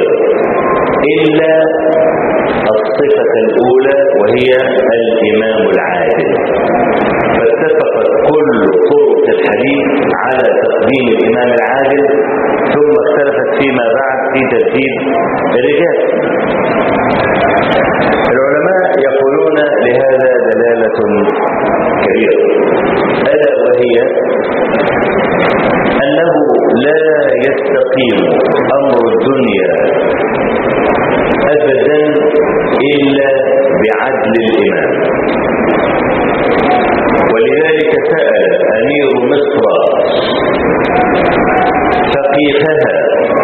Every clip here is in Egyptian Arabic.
كبيرا إلا الصفة الأولى وهي الإمام العادل فاتفقت كل طرق الحديث على تقديم الإمام العادل ثم اختلفت فيما بعد في ترتيب الرجال العلماء يقولون لهذا دلالة كبيرة ألا وهي أنه لا يستقيم أمر الدنيا أبدا إلا بعدل الإمام ولذلك سأل أمير مصر فقيهها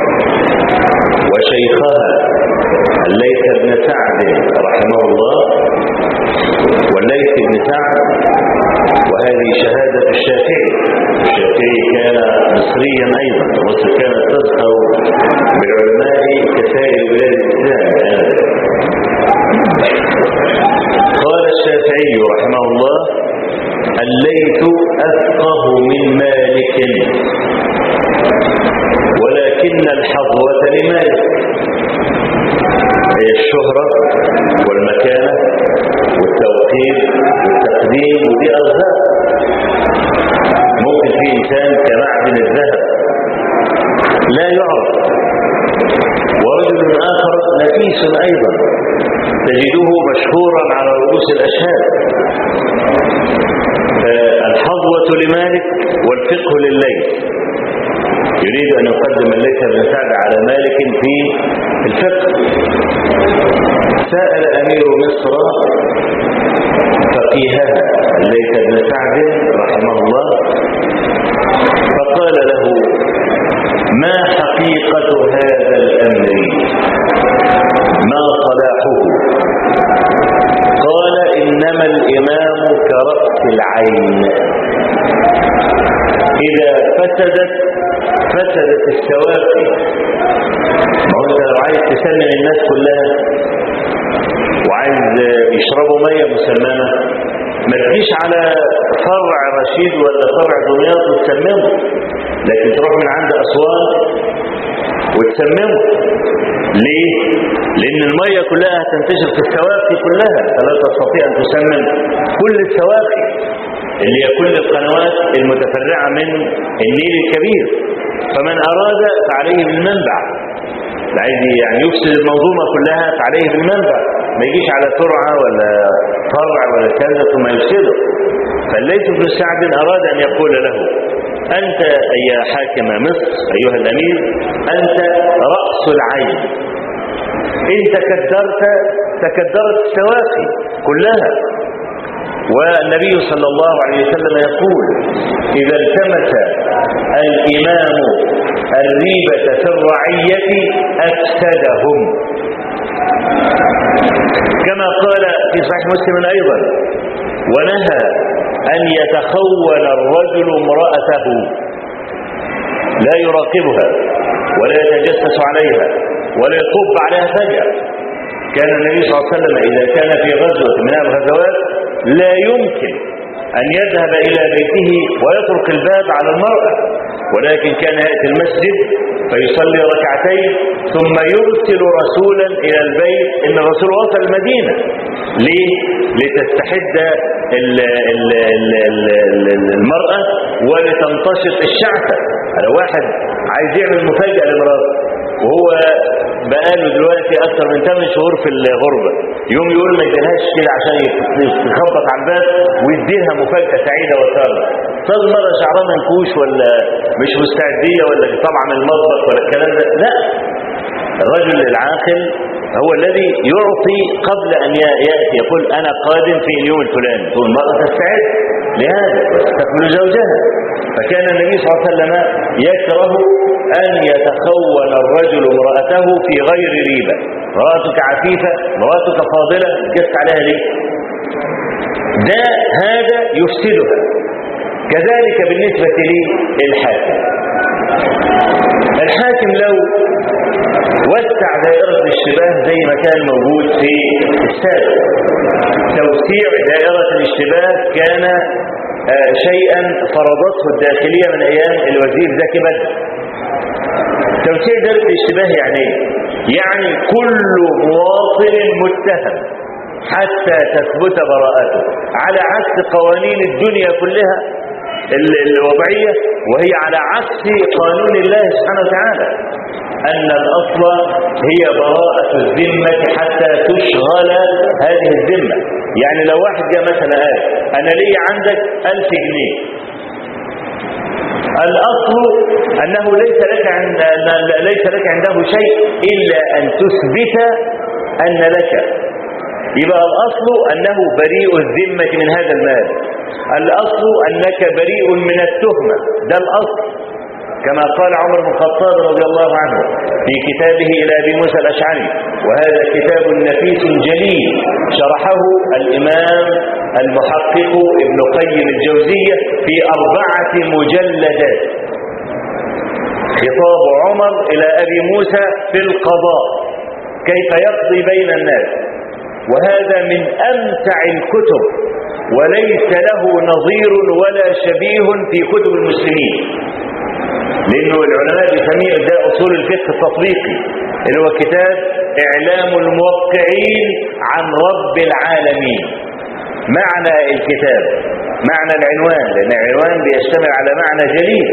وشيخها الليث بن سعد رحمه الله والليث بن سعد وهذه شهادة الشافعي الشافعي كان مصريا أيضا مصر كانت تظهر بالعلماء كسائر بلاد الإسلام قال الشافعي رحمه الله الليث أفقه من مالك ولكن الحظوة لمالك هي الشهرة والمكانة والتوقير والتقديم ودي أرزاق ممكن في إنسان كمعدن الذهب لا يعرف ورجل آخر نفيس أيضا تجده مشهورا على رؤوس الأشهاد الحظوة لمالك والفقه لليل يريد أن يقدم الليث بن سعد على مالك في الفقه سأل أمير مصر فقيهها الليث بن سعد رحمه الله فقال له ما حقيقة هذا الأمر ما صلاحه قال إنما الإمام كرأس العين إذا فسدت فسدت السواقي ما هو انت لو عايز تسلم الناس كلها وعايز يشربوا ميه مسممه ما تجيش على فرع رشيد ولا فرع دمياط وتسممه لكن تروح من عند اسوان وتسممه ليه؟ لأن المية كلها هتنتشر في السواقي كلها فلا تستطيع أن تسمم كل السواقي اللي هي كل القنوات المتفرعة من النيل الكبير فمن أراد فعليه بالمنبع عايز يعني يفسد المنظومة كلها فعليه بالمنبع ما يجيش على ترعة ولا فرع ولا كذا ثم يفسده فالليث بن سعد أراد أن يقول له أنت يا حاكم مصر أيها الأمير أنت رأس العين إن تكدرت تكدرت السواقي كلها والنبي صلى الله عليه وسلم يقول إذا التمس الإمام الريبة في الرعية أفسدهم كما قال في صحيح مسلم أيضا ونهى أن يتخول الرجل امرأته لا يراقبها ولا يتجسس عليها ولا يطب عليها فجأة كان النبي صلى الله عليه وسلم إذا كان في غزوة من الغزوات لا يمكن أن يذهب إلى بيته ويترك الباب على المرأة ولكن كان يأتي المسجد فيصلي ركعتين ثم يرسل رسولا إلى البيت إن الرسول وصل المدينة ليه؟ لتستحد ال ال ال ال المرأة ولتنتشط الشعثة لو واحد عايز يعمل مفاجأة لمراته وهو بقاله دلوقتي أكثر من 8 شهور في الغربة يوم يقول ما يديلهاش كده عشان يخبط على الباب ويديها مفاجأة سعيدة وسارة طب مرة شعرها منكوش ولا مش مستعدية ولا طبعا من المطبخ ولا الكلام ده لا الرجل العاقل هو الذي يعطي قبل أن يأتي يقول أنا قادم في اليوم الفلاني تقول المرأة تستعد لهذا وتستقبل زوجها فكان النبي صلى الله عليه وسلم يكره أن يتخون الرجل امرأته في غير ريبة امرأتك عفيفة امرأتك فاضلة جست عليها ليه ده هذا يفسدها كذلك بالنسبة للحاكم الحاكم لو وسع دائرة الاشتباه زي ما كان موجود في السابق توسيع دائرة الاشتباه كان آه شيئا فرضته الداخلية من أيام الوزير زكي بدر توسيع دائرة الاشتباه يعني ايه؟ يعني كل مواطن متهم حتى تثبت براءته على عكس قوانين الدنيا كلها ال- الوضعية وهي على عكس قانون الله سبحانه وتعالى أن الأصل هي براءة الذمة حتى تشغل هذه الذمة يعني لو واحد جاء مثلا قال أنا لي عندك ألف جنيه الأصل أنه ليس لك عند أن ليس لك عنده شيء إلا أن تثبت أن لك يبقى الأصل أنه بريء الذمة من هذا المال الأصل أنك بريء من التهمة ده الأصل كما قال عمر بن الخطاب رضي الله عنه في كتابه إلى أبي موسى الأشعري وهذا كتاب نفيس جليل شرحه الإمام المحقق ابن قيم الجوزية في أربعة مجلدات خطاب عمر إلى أبي موسى في القضاء كيف يقضي بين الناس وهذا من أمتع الكتب وليس له نظير ولا شبيه في كتب المسلمين لأنه العلماء بيسميه ده أصول الفقه التطبيقي اللي هو كتاب إعلام الموقعين عن رب العالمين معنى الكتاب معنى العنوان لأن العنوان بيشتمل على معنى جليل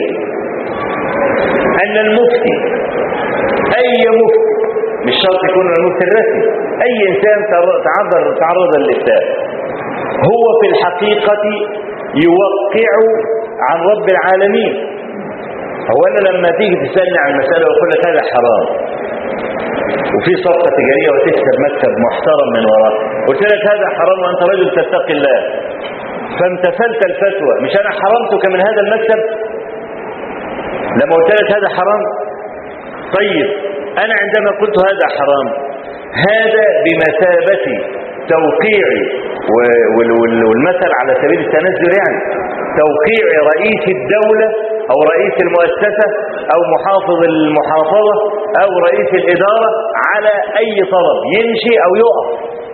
أن المفتي أي مفتي مش شرط يكون المفتي الرسمي أي إنسان تعرض تعرض للإفتاء هو في الحقيقة يوقع عن رب العالمين هو أنا لما تيجي تسألني عن المسألة وأقول لك هذا حرام وفي صفقة تجارية وتكسب مكسب محترم من وراه قلت لك هذا حرام وأنت رجل تتقي الله فامتثلت الفتوى مش أنا حرمتك من هذا المكسب لما قلت لك هذا حرام طيب أنا عندما قلت هذا حرام هذا بمثابة توقيعي والمثل على سبيل التنزل يعني توقيع رئيس الدولة أو رئيس المؤسسة أو محافظ المحافظة أو رئيس الإدارة على أي طلب يمشي أو يقف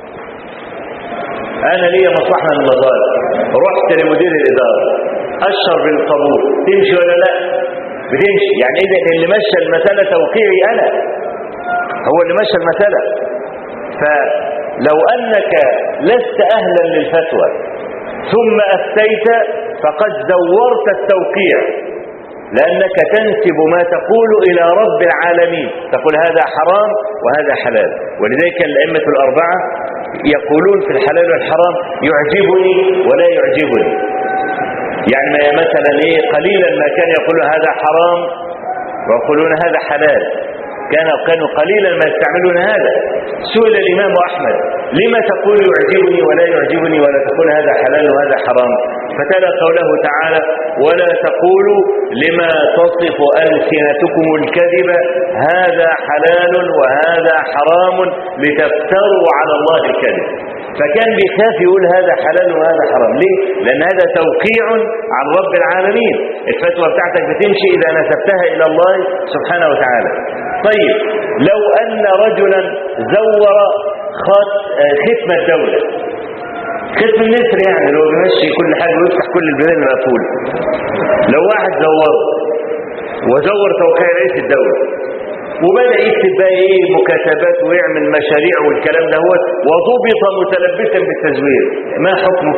أنا لي مصلحة من المظاهر رحت لمدير الإدارة أشر بالقبول تمشي ولا لا بتمشي يعني إذا اللي مشى المسألة توقيعي أنا هو اللي مشى المسألة فلو أنك لست أهلا للفتوى ثم أفتيت فقد زورت التوقيع لأنك تنسب ما تقول إلى رب العالمين تقول هذا حرام وهذا حلال ولذلك الأئمة الأربعة يقولون في الحلال والحرام يعجبني ولا يعجبني يعني ما مثلا إيه قليلا ما كان يقول هذا حرام ويقولون هذا حلال كان كانوا قليلا ما يستعملون هذا سئل الإمام أحمد لما تقول يعجبني ولا يعجبني ولا تقول هذا حلال وهذا حرام فتلا قوله تعالى ولا تقولوا لما تصف ألسنتكم الكذب هذا حلال وهذا حرام لتفتروا على الله الكذب فكان بيخاف يقول هذا حلال وهذا حرام ليه؟ لأن هذا توقيع عن رب العالمين الفتوى بتاعتك بتمشي إذا نسبتها إلى الله سبحانه وتعالى طيب لو أن رجلا زور ختم الدولة ختم النسر يعني لو بيمشي كل حاجة ويفتح كل البلاد المقفولة لو واحد زور وزور توقيع رئيس الدولة وبدأ يكتب بقى ايه مكاتبات ويعمل مشاريع والكلام ده هو وضبط متلبسا بالتزوير ما حكمه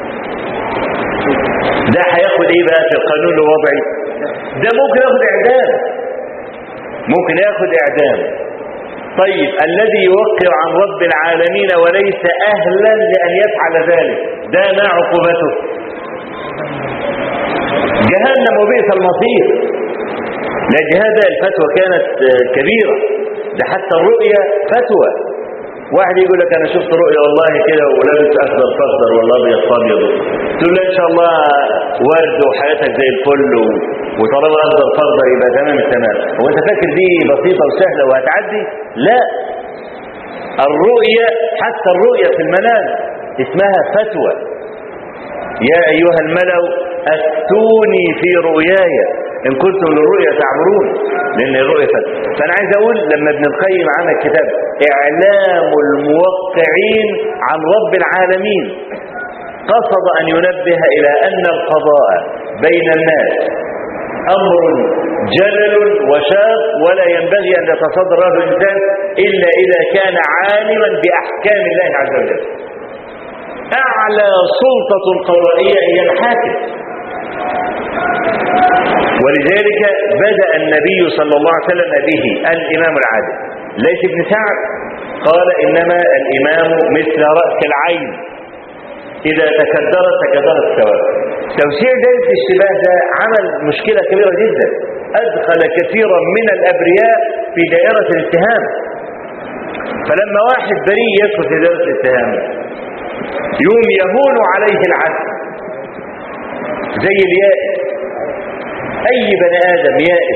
ده هياخد ايه بقى في القانون الوضعي ده ممكن ياخد اعدام ممكن ياخد اعدام طيب الذي يوقع عن رب العالمين وليس اهلا لان يفعل ذلك ده ما عقوبته جهنم وبئس المصير لأن هذا الفتوى كانت كبيرة ده حتى الرؤية فتوى واحد يقول لك انا شفت رؤيا والله كده ولابس اخضر فاخضر والله ابيض فابيض تقول له ان شاء الله ورد وحياتك زي الفل و... وطالما اخضر فاخضر يبقى تمام التمام هو انت فاكر دي بسيطه وسهله وهتعدي لا الرؤيا حتى الرؤيا في المنام اسمها فتوى يا ايها الملأ افتوني في رؤياي ان كنتم للرؤيا تعبرون لان الرؤيا فتوى فانا عايز اقول لما ابن القيم عمل كتاب اعلام الموقعين عن رب العالمين قصد ان ينبه الى ان القضاء بين الناس امر جلل وشاق ولا ينبغي أن يتصدر له الإنسان إلا إذا كان عالما بأحكام الله عز وجل أعلى سلطة قضائية هي الحاكم ولذلك بدأ النبي صلى الله عليه وسلم به الإمام العادل ليس ابن سعد قال إنما الإمام مثل رأس العين إذا تكدرت تكدرت سواء توسيع دائرة الاشتباه ده عمل مشكلة كبيرة جدا أدخل كثيرا من الأبرياء في دائرة الاتهام فلما واحد بريء يدخل في دائرة الاتهام يوم يهون عليه العدل زي اليائس أي بني آدم يائس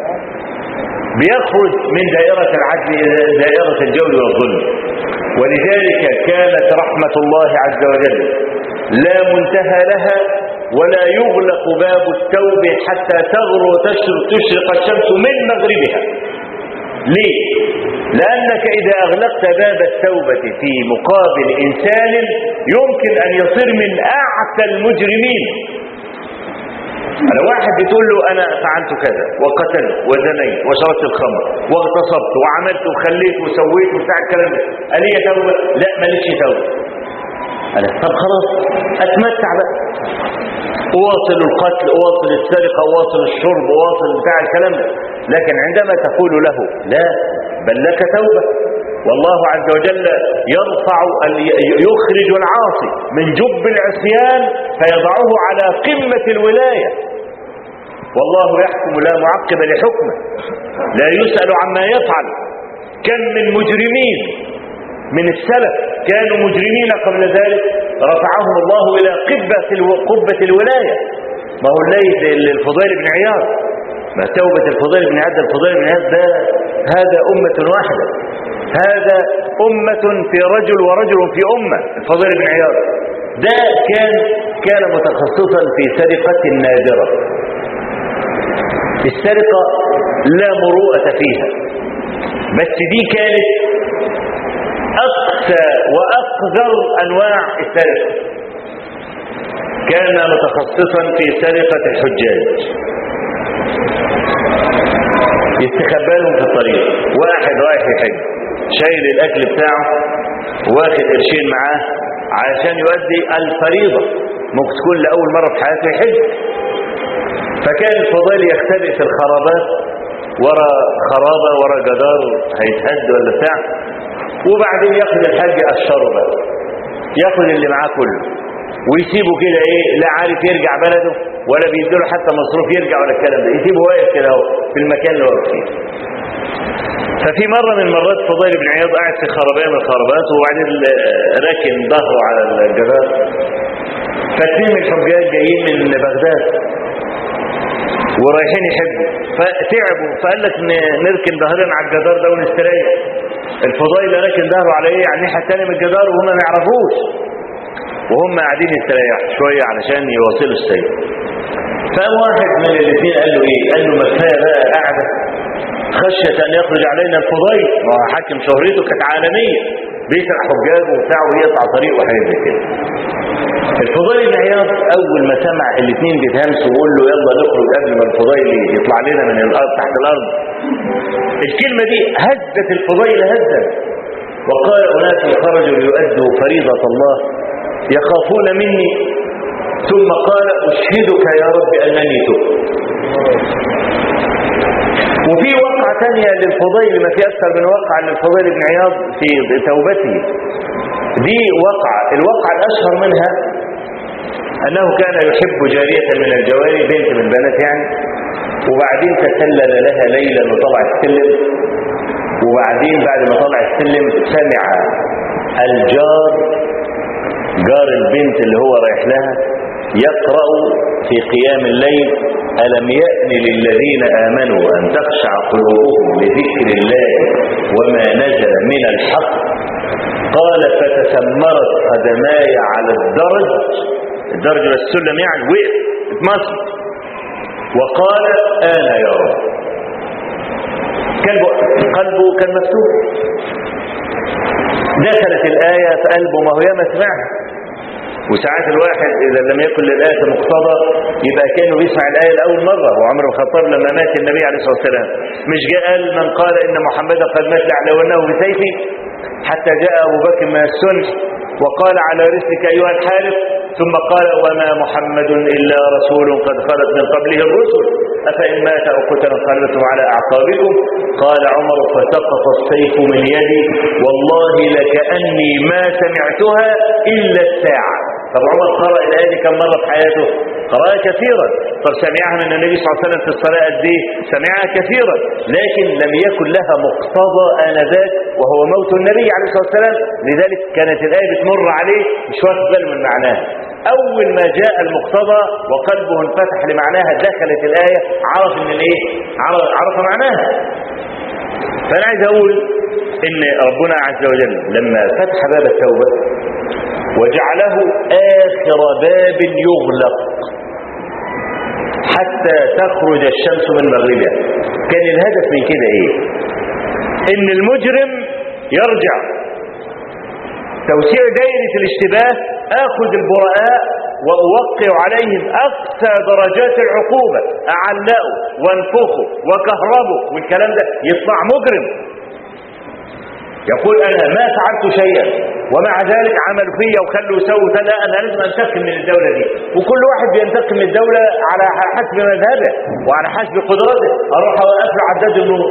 بيخرج من دائرة العدل إلى دائرة الجور والظلم ولذلك كانت رحمة الله عز وجل لا منتهى لها ولا يغلق باب التوب حتى تغرو وتشرق تشرق الشمس من مغربها ليه؟ لأنك إذا أغلقت باب التوبة في مقابل إنسان يمكن أن يصير من أعتى المجرمين على واحد بتقول له أنا فعلت كذا وقتلت وزنيت وشربت الخمر واغتصبت وعملت وخليت وسويت وبتاع الكلام ده قال لي توبة لا مالكش توبة قال طب خلاص أتمتع بقى أواصل القتل أواصل السرقة أواصل الشرب أواصل بتاع الكلام ده لكن عندما تقول له لا بل لك توبة والله عز وجل يرفع يخرج العاصي من جب العصيان فيضعه على قمة الولاية والله يحكم لا معقب لحكمه لا يسأل عما يفعل كم من مجرمين من السلف كانوا مجرمين قبل ذلك رفعهم الله إلى قبة قبة الولاية ما هو ليس الفضيل بن عياض ما توبة الفضيل بن عياض الفضيل بن عياض ده هذا أمة واحدة هذا أمة في رجل ورجل في أمة الفضيل بن عياض ده كان كان متخصصا في سرقة نادرة السرقة لا مروءة فيها بس دي كانت أقسى وأقذر أنواع السرقة كان متخصصا في سرقة الحجاج يستخبى لهم في الطريق واحد رايح يحج شايل الأكل بتاعه واخد قرشين معاه عشان يؤدي الفريضة ممكن تكون لأول مرة في حياته يحج فكان الفضيل يختبئ في الخرابات ورا خرابة ورا جدار هيتهد ولا بتاع وبعدين ياخد الحاج قشره بقى ياخد اللي معاه كله ويسيبه كده ايه لا عارف يرجع بلده ولا بيديله حتى مصروف يرجع ولا الكلام ده يسيبه واقف كده اهو في المكان اللي واقف فيه ففي مرة من المرات فضيل بن عياض قاعد في خرابية من الخرابات وبعدين راكن ظهره على الجبال فاتنين من الحجاج جايين من بغداد ورايحين يحبوا فتعبوا فقال لك نركن ظهرنا على الجدار ده ونستريح الفضيل راكن ظهره على ايه على الناحيه الثانيه من الجدار وهم ما يعرفوش وهم قاعدين يستريحوا شويه علشان يواصلوا السير فقام واحد من الاثنين قال له ايه قال له ما كفايه بقى قاعده خشيه ان يخرج علينا الفضيل ما هو حاكم شهرته كانت عالميه بيسرق حجاج وبتاع ويقطع طريق وحاجات زي كده الفضيل بن عياض اول ما سمع الاثنين بيتهمسوا وقول له يلا نخرج قبل ما الفضيل يطلع لنا من الارض تحت الارض الكلمه دي هزت الفضيل هزا وقال اناس خرجوا ليؤدوا فريضه الله يخافون مني ثم قال اشهدك يا رب انني تبت وفي وقعة ثانية للفضيل ما في أكثر من وقعة للفضيل بن عياض في توبته دي وقعة الوقعة الأشهر منها أنه كان يحب جارية من الجواري بنت من بنات يعني وبعدين تسلل لها ليلا وطلع السلم وبعدين بعد ما طلع السلم سمع الجار جار البنت اللي هو رايح لها يقرأ في قيام الليل ألم يأن للذين آمنوا أن تخشع قلوبهم لذكر الله وما نزل من الحق قال فتسمرت قدماي على الدرج الدرج والسلم يعني وقف اتمصر وقال أنا يا رب قلبه, قلبه كان مفتوح دخلت الآية في قلبه ما هو ياما سمعها وساعات الواحد إذا لم يكن للآية مقتضى يبقى كأنه بيسمع الآية لأول مرة وعمر بن الخطاب لما مات النبي عليه الصلاة والسلام مش جاء قال من قال إن محمدا قد مات لأعلونه بسيفي حتى جاء أبو بكر من السنح وقال على رسلك أيها الحارث ثم قال وما محمد إلا رسول قد خلت من قبله الرسل أفإن مات أو قتل انقلبتم على أعقابكم قال عمر فسقط السيف من يدي والله لكأني ما سمعتها إلا الساعة طب عمر قرأ الآية دي كم مرة في حياته قرأها كثيرا طب سمعها من النبي صلى الله عليه وسلم في الصلاة قد ايه سمعها كثيرا لكن لم يكن لها مقتضى آنذاك وهو موت النبي عليه الصلاة والسلام لذلك كانت الآية بتمر عليه مش واخد باله من معناها أول ما جاء المقتضى وقلبه انفتح لمعناها دخلت الآية عرف من الايه عرف, عرف معناها فأنا عايز أقول إن ربنا عز وجل لما فتح باب التوبة وجعله آخر باب يغلق حتى تخرج الشمس من مغربها كان الهدف من كده ايه ان المجرم يرجع توسيع دائرة الاشتباه اخذ البراء واوقع عليهم اقصى درجات العقوبة اعلقه وانفخه وكهربه والكلام ده يطلع مجرم يقول انا ما فعلت شيئا ومع ذلك عملوا فيا وخلوا وسووا لا انا لازم انتقم من الدولة دي وكل واحد بينتقم من الدولة على حسب مذهبه وعلى حسب قدراته اروح اوقف له عداد النور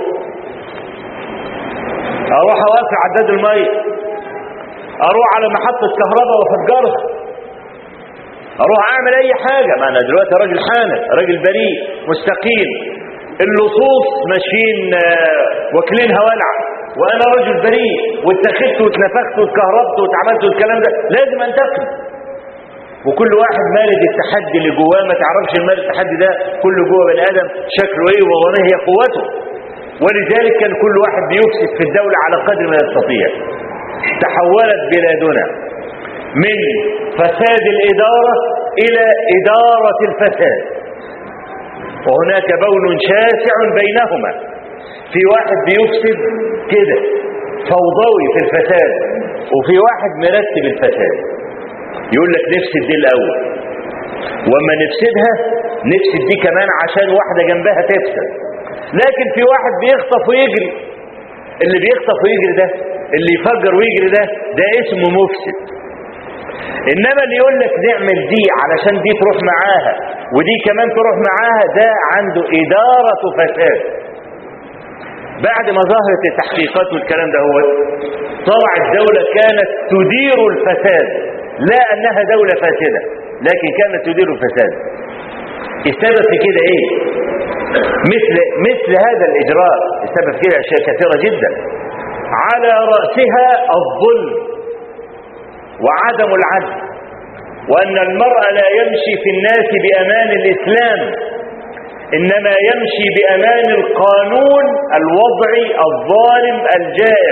اروح اوقف له عداد المية اروح على محطة كهرباء وافجرها اروح اعمل اي حاجة ما انا دلوقتي راجل حانف راجل بريء مستقيم اللصوص ماشيين واكلينها ولعه وانا رجل بريء واتخذت واتنفخت واتكهربت واتعملت الكلام ده لازم انتقم وكل واحد مالد التحدي اللي جواه ما تعرفش المال التحدي ده كله جوه بني ادم شكله ايه وظنه هي قوته ولذلك كان كل واحد بيفسد في الدولة على قدر ما يستطيع تحولت بلادنا من فساد الإدارة إلى إدارة الفساد وهناك بون شاسع بينهما في واحد بيفسد كده فوضوي في الفساد وفي واحد مرتب الفساد يقول لك نفسد دي الاول وما نفسدها نفسد دي كمان عشان واحده جنبها تفسد لكن في واحد بيخطف ويجري اللي بيخطف ويجري ده اللي يفجر ويجري ده ده اسمه مفسد انما اللي يقول لك نعمل دي علشان دي تروح معاها ودي كمان تروح معاها ده عنده اداره فساد بعد ما ظهرت التحقيقات والكلام ده هو طلع الدولة كانت تدير الفساد لا أنها دولة فاسدة لكن كانت تدير الفساد السبب في كده ايه مثل, مثل هذا الإجراء السبب في كده أشياء كثيرة جدا على رأسها الظلم وعدم العدل وأن المرء لا يمشي في الناس بأمان الإسلام إنما يمشي بأمان القانون الوضعي الظالم الجائر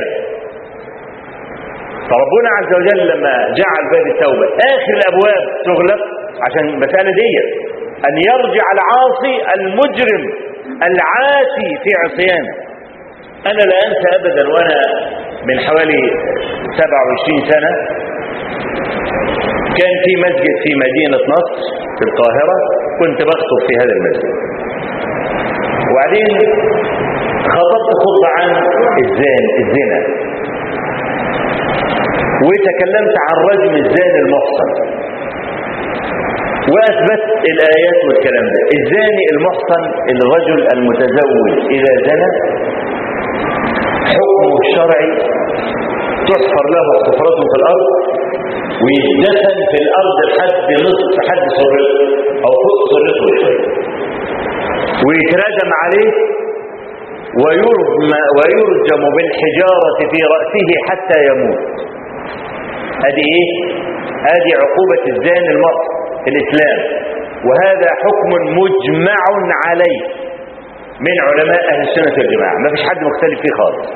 فربنا عز وجل لما جعل باب التوبة آخر الأبواب تغلق عشان المسألة دي أن يرجع العاصي المجرم العاتي في عصيانه أنا لا أنسى أبدا وأنا من حوالي 27 سنة كان في مسجد في مدينة نصر في القاهرة كنت بخطب في هذا المسجد وبعدين خطبت خطبة عن الزان الزنا وتكلمت عن رجم الزاني المحصن وأثبت الآيات والكلام ده الزاني المحصن الرجل المتزوج إذا زنى حكمه الشرعي تحفر له حفرته في الأرض ويدفن في الأرض لحد نصف حد سرته أو فوق سرته شوية ويتراجم عليه ويرجم, ويرجم بالحجارة في رأسه حتى يموت ادي ايه ادي عقوبة الزاني المرء في الاسلام وهذا حكم مجمع عليه من علماء اهل السنة والجماعة ما فيش حد مختلف فيه خالص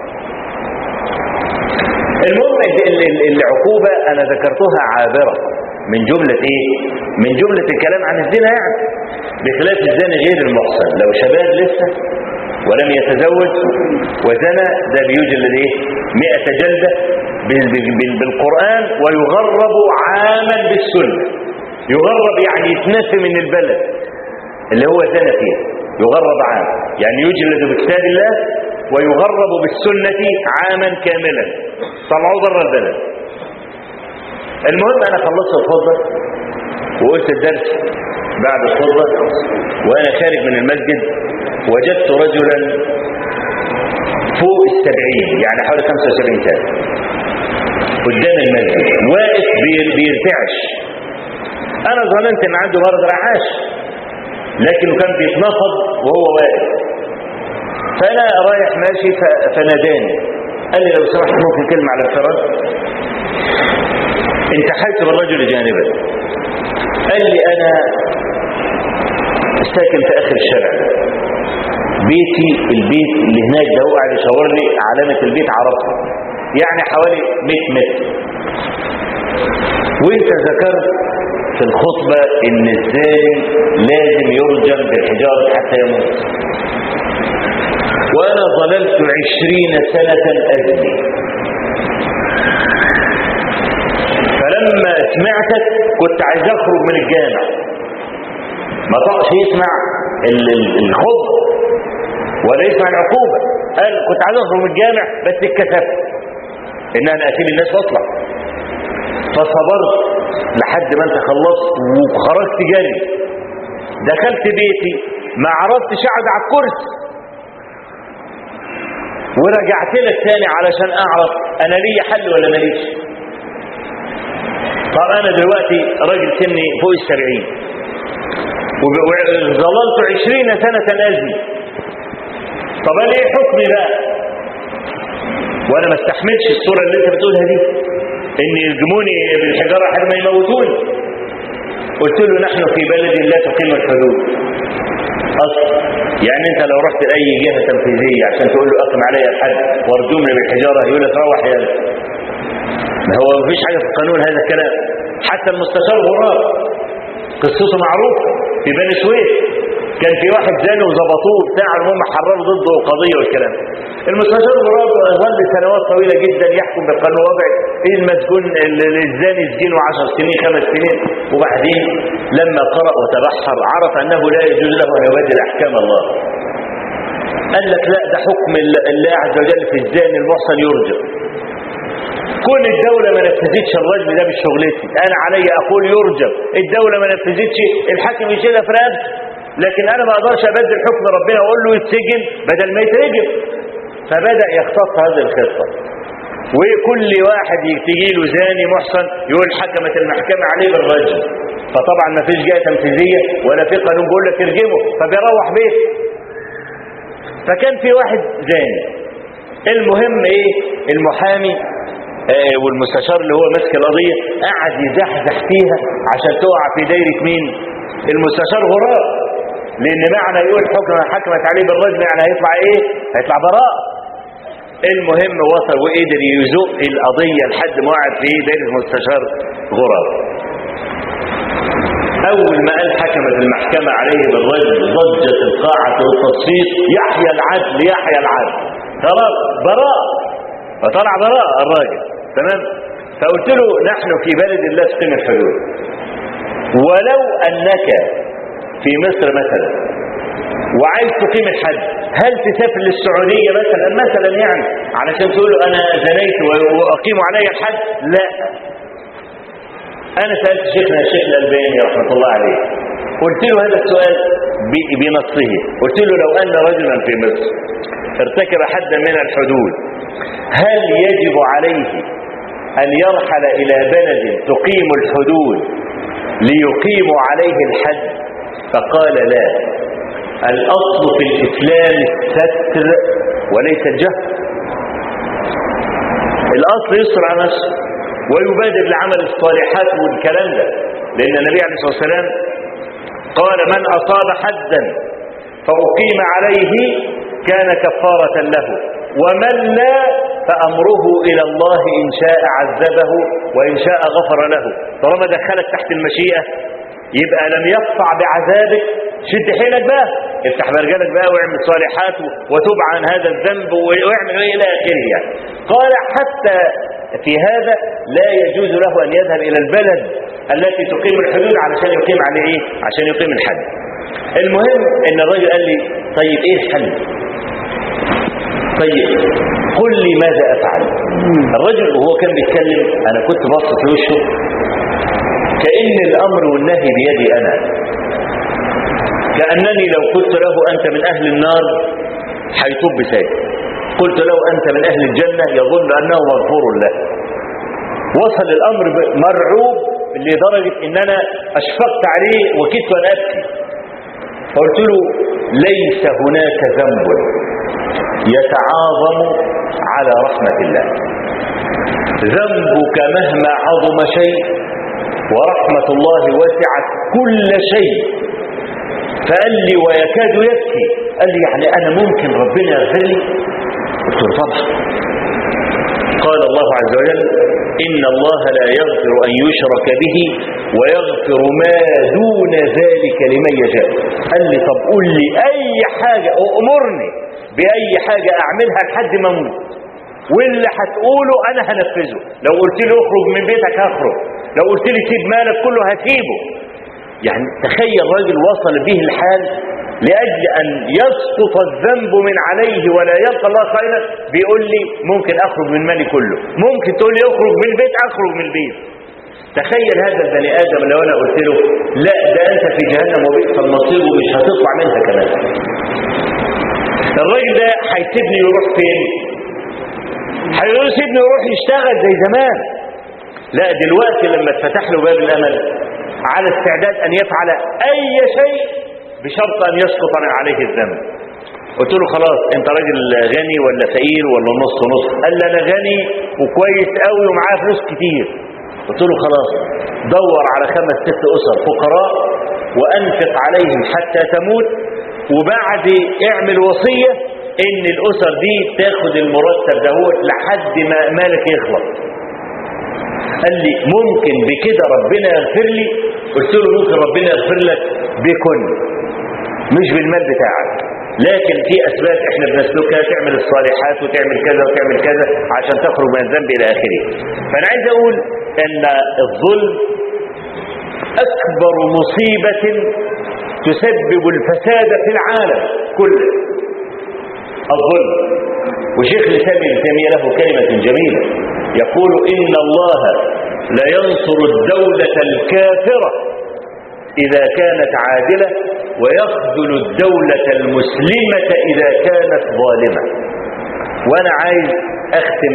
المهم العقوبة انا ذكرتها عابرة من جملة ايه من جملة الكلام عن الزنا يعني بخلاف الزاني غير المحصن لو شباب لسه ولم يتزوج وزنى ده بيوجد ايه 100 جلدة بال- بال- بالقرآن ويغرب عاما بالسنة يغرب يعني يتنفي من البلد اللي هو زنى فيها يغرب عام يعني يجلد بكتاب الله ويغرب بالسنة عاما كاملا طلعوه بره البلد المهم انا خلصت الخطبة وقلت الدرس بعد الخطبة وانا خارج من المسجد وجدت رجلا فوق السبعين يعني حوالي 75 سنة قدام المسجد واقف بير- بيرتعش انا ظننت ان عنده مرض رعاش لكنه كان بيتنفض وهو واقف فانا رايح ماشي ف- فناداني قال لي لو سمحت ممكن كلمه على الفراغ انتحيت بالرجل جانبا قال لي انا ساكن في اخر الشارع بيتي البيت اللي هناك ده هو قاعد يشاور لي علامه البيت عرفها يعني حوالي 100 متر وانت ذكرت في الخطبة ان الزاني لازم يرجم بالحجارة حتى يموت وانا ظللت عشرين سنة ازني فلما سمعتك كنت عايز اخرج من الجامع ما طقش يسمع ال- ال- الخطبة ولا يسمع العقوبة قال كنت عايز اخرج من الجامع بس اتكسفت ان انا اسيب الناس واطلع فصبرت لحد ما انت خلصت وخرجت جري دخلت بيتي ما عرفتش اقعد على الكرسي ورجعت لك تاني علشان اعرف انا ليا حل ولا ماليش طب انا دلوقتي راجل سني فوق السبعين وب- وظللت عشرين سنة ازني طب انا ايه حكمي بقى وانا ما استحملش الصورة اللي انت بتقولها دي ان يرجموني بالحجارة حتى ما يموتوني قلت له نحن في بلد لا تقيم الحدود اصل يعني انت لو رحت لاي جهة تنفيذية عشان تقول له اقم علي الحد وارجمني بالحجارة يقول لك روح يا أخي. ما هو مفيش حاجة في القانون هذا الكلام حتى المستشار غراب قصته معروفة في بني سويف كان في واحد زاني وظبطوه بتاع المهم حرروا ضده قضية والكلام المستشار غراب ظل سنوات طويلة جدا يحكم بالقانون الوضعي ايه المسجون ال- الزاني يسجنه 10 سنين خمس سنين وبعدين لما قرأ وتبحر عرف انه لا يجوز له ان يبدل احكام الله قال لك لا ده حكم ال- الله عز وجل في الزاني المحصن يرجم كون الدولة ما نفذتش الرجم ده بشغلتي انا علي اقول يرجم الدولة ما نفذتش الحاكم يشيلها في رقبته لكن انا ما اقدرش ابدل حكم ربنا واقول له يتسجن بدل ما يترجم فبدأ يختص هذه الخطة وكل واحد تجي له زاني محصن يقول حكمت المحكمة عليه بالرجم فطبعا ما فيش جهة تنفيذية ولا في قانون بيقول لك ارجمه فبيروح بيته فكان في واحد زاني المهم ايه المحامي آه والمستشار اللي هو ماسك القضيه قعد يزحزح فيها عشان تقع في دايره مين المستشار غراب لان معنى يقول حكم حكمت عليه بالرجم يعني هيطلع ايه هيطلع براء المهم وصل وقدر يزق القضيه لحد ما وقعت في دايره المستشار غراب اول ما قال حكمت المحكمه عليه بالرجم ضجت القاعه والتصفيق يحيى العدل يحيى العدل خلاص براء فطلع براء الراجل تمام فقلت له نحن في بلد الله تقيم الحدود ولو انك في مصر مثلا وعايز تقيم الحد هل تسافر للسعودية مثلا مثلا يعني علشان تقول له انا زنيت واقيم علي الحد لا انا سألت شيخنا الشيخ الالباني رحمة الله عليه قلت له هذا السؤال ب- بنصه قلت له لو ان رجلا في مصر ارتكب حدا من الحدود هل يجب عليه ان يرحل الى بلد تقيم الحدود ليقيموا عليه الحد فقال لا الاصل في الاسلام الستر وليس الجهل الاصل يسر على نفسه ويبادر لعمل الصالحات والكلام ده لان النبي عليه الصلاه والسلام قال من اصاب حدا فاقيم عليه كان كفاره له ومن لا فامره الى الله ان شاء عذبه وان شاء غفر له طالما دخلك تحت المشيئه يبقى لم يقطع بعذابك شد حيلك بقى افتح برجلك بقى واعمل صالحات وتوب عن هذا الذنب واعمل الى اخره يعني قال حتى في هذا لا يجوز له أن يذهب إلى البلد التي تقيم الحدود علشان يقيم عليه إيه عشان يقيم الحد المهم ان الراجل قال لي طيب ايه الحل طيب قل لي ماذا افعل الرجل وهو كان بيتكلم انا كنت باصص في وشه كأن الامر والنهي بيدي انا كأنني لو قلت له انت من اهل النار هيطب ساكت قلت له انت من اهل الجنة يظن انه مغفور له وصل الامر مرعوب لدرجة ان انا اشفقت عليه وكدت ان ابكي فقلت له ليس هناك ذنب يتعاظم على رحمة الله ذنبك مهما عظم شيء ورحمة الله وسعت كل شيء فقال لي ويكاد يبكي قال لي يعني أنا ممكن ربنا يغفر لي قلت له طبعا قال الله عز وجل إن الله لا يغفر أن يشرك به ويغفر ما دون ذلك لمن يشاء قال لي طب قول لي أي حاجة أمرني بأي حاجة أعملها لحد ما أموت واللي هتقوله أنا هنفذه لو قلت لي اخرج من بيتك هخرج لو قلت لي سيب مالك كله هسيبه يعني تخيل راجل وصل به الحال لأجل أن يسقط الذنب من عليه ولا يلقى الله خيرا بيقول لي ممكن أخرج من مالي كله ممكن تقول لي اخرج من البيت أخرج من البيت تخيل هذا البني آدم لو أنا قلت له لا ده أنت في جهنم وبئس المصير ومش هتطلع منها كمان الراجل ده هيسيبني يروح فين هيقول سيبني يروح يشتغل زي زمان لا دلوقتي لما اتفتح له باب الأمل على استعداد أن يفعل أي شيء بشرط أن يسقط عليه الذنب قلت له خلاص انت راجل غني ولا فقير ولا نص نص قال لي انا غني وكويس قوي ومعاه فلوس كتير قلت له خلاص دور على خمس ست اسر فقراء وانفق عليهم حتى تموت وبعد اعمل وصية ان الاسر دي تاخد المرتب دهوت لحد ما مالك يخلص قال لي ممكن بكده ربنا يغفر لي قلت له ممكن ربنا يغفر لك بكل مش بالمال بتاعك لكن في اسباب احنا بنسلكها تعمل الصالحات وتعمل كذا وتعمل كذا عشان تخرج من الذنب الى اخره فانا عايز اقول ان الظلم اكبر مصيبة تسبب الفساد في العالم كله الظلم وشيخ الاسلام ابن تيميه له كلمة جميلة يقول ان الله لا ينصر الدولة الكافرة إذا كانت عادلة ويخذل الدولة المسلمة إذا كانت ظالمة وأنا عايز أختم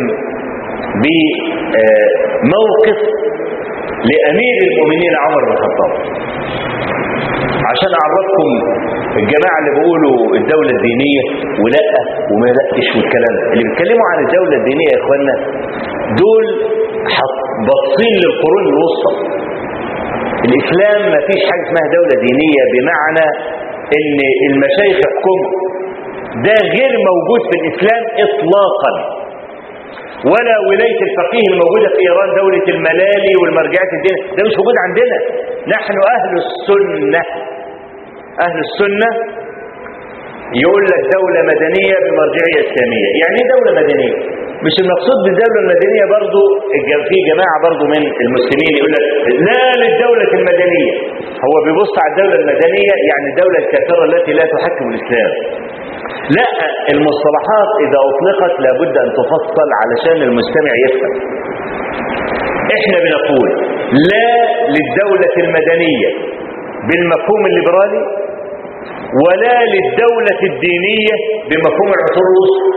بموقف لأمير المؤمنين عمر بن الخطاب عشان أعرفكم الجماعة اللي بيقولوا الدولة الدينية ولا وما لقش والكلام ده اللي بيتكلموا عن الدولة الدينية يا إخوانا دول باصين للقرون الوسطى الإسلام ما فيش حاجة اسمها دولة دينية بمعنى ان المشايخ يحكموا ده غير موجود في الإسلام إطلاقا ولا ولاية الفقيه الموجودة في إيران دولة الملالي والمرجعات الدين ده مش موجود عندنا نحن أهل السنة أهل السنة يقول لك دولة مدنية بمرجعية إسلامية يعني ايه دولة مدنية مش المقصود بالدولة المدنية برضو في جماعة برضو من المسلمين يقول لك لا للدولة المدنية هو بيبص على الدولة المدنية يعني الدولة الكافرة التي لا تحكم الإسلام لا المصطلحات إذا أطلقت لابد أن تفصل علشان المستمع يفهم احنا بنقول لا للدولة المدنية بالمفهوم الليبرالي ولا للدولة الدينية بمفهوم العصور الوسطى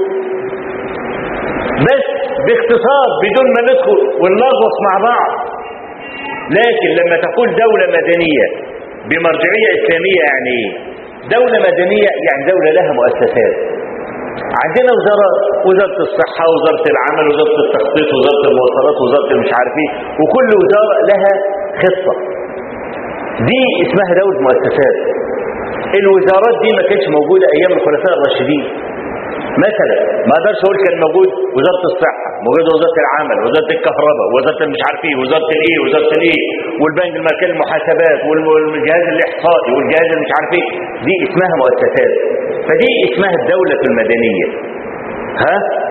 بس باختصار بدون ما ندخل ونلغوص مع بعض لكن لما تقول دولة مدنية بمرجعية إسلامية يعني ايه دولة مدنية يعني دولة لها مؤسسات عندنا وزارة وزارة الصحة وزارة العمل وزارة التخطيط وزارة المواصلات وزارة مش عارف ايه وكل وزارة لها خطة دي اسمها دولة مؤسسات الوزارات دي ما كانتش موجودة ايام الخلفاء الراشدين مثلا ما اقدرش اقول كان موجود وزاره الصحه موجود وزاره العمل وزاره الكهرباء وزاره مش عارف ايه وزاره الايه وزاره الايه والبنك المركزي المحاسبات والجهاز الاحصائي والجهاز اللي مش عارف ايه دي اسمها مؤسسات فدي اسمها الدوله المدنيه ها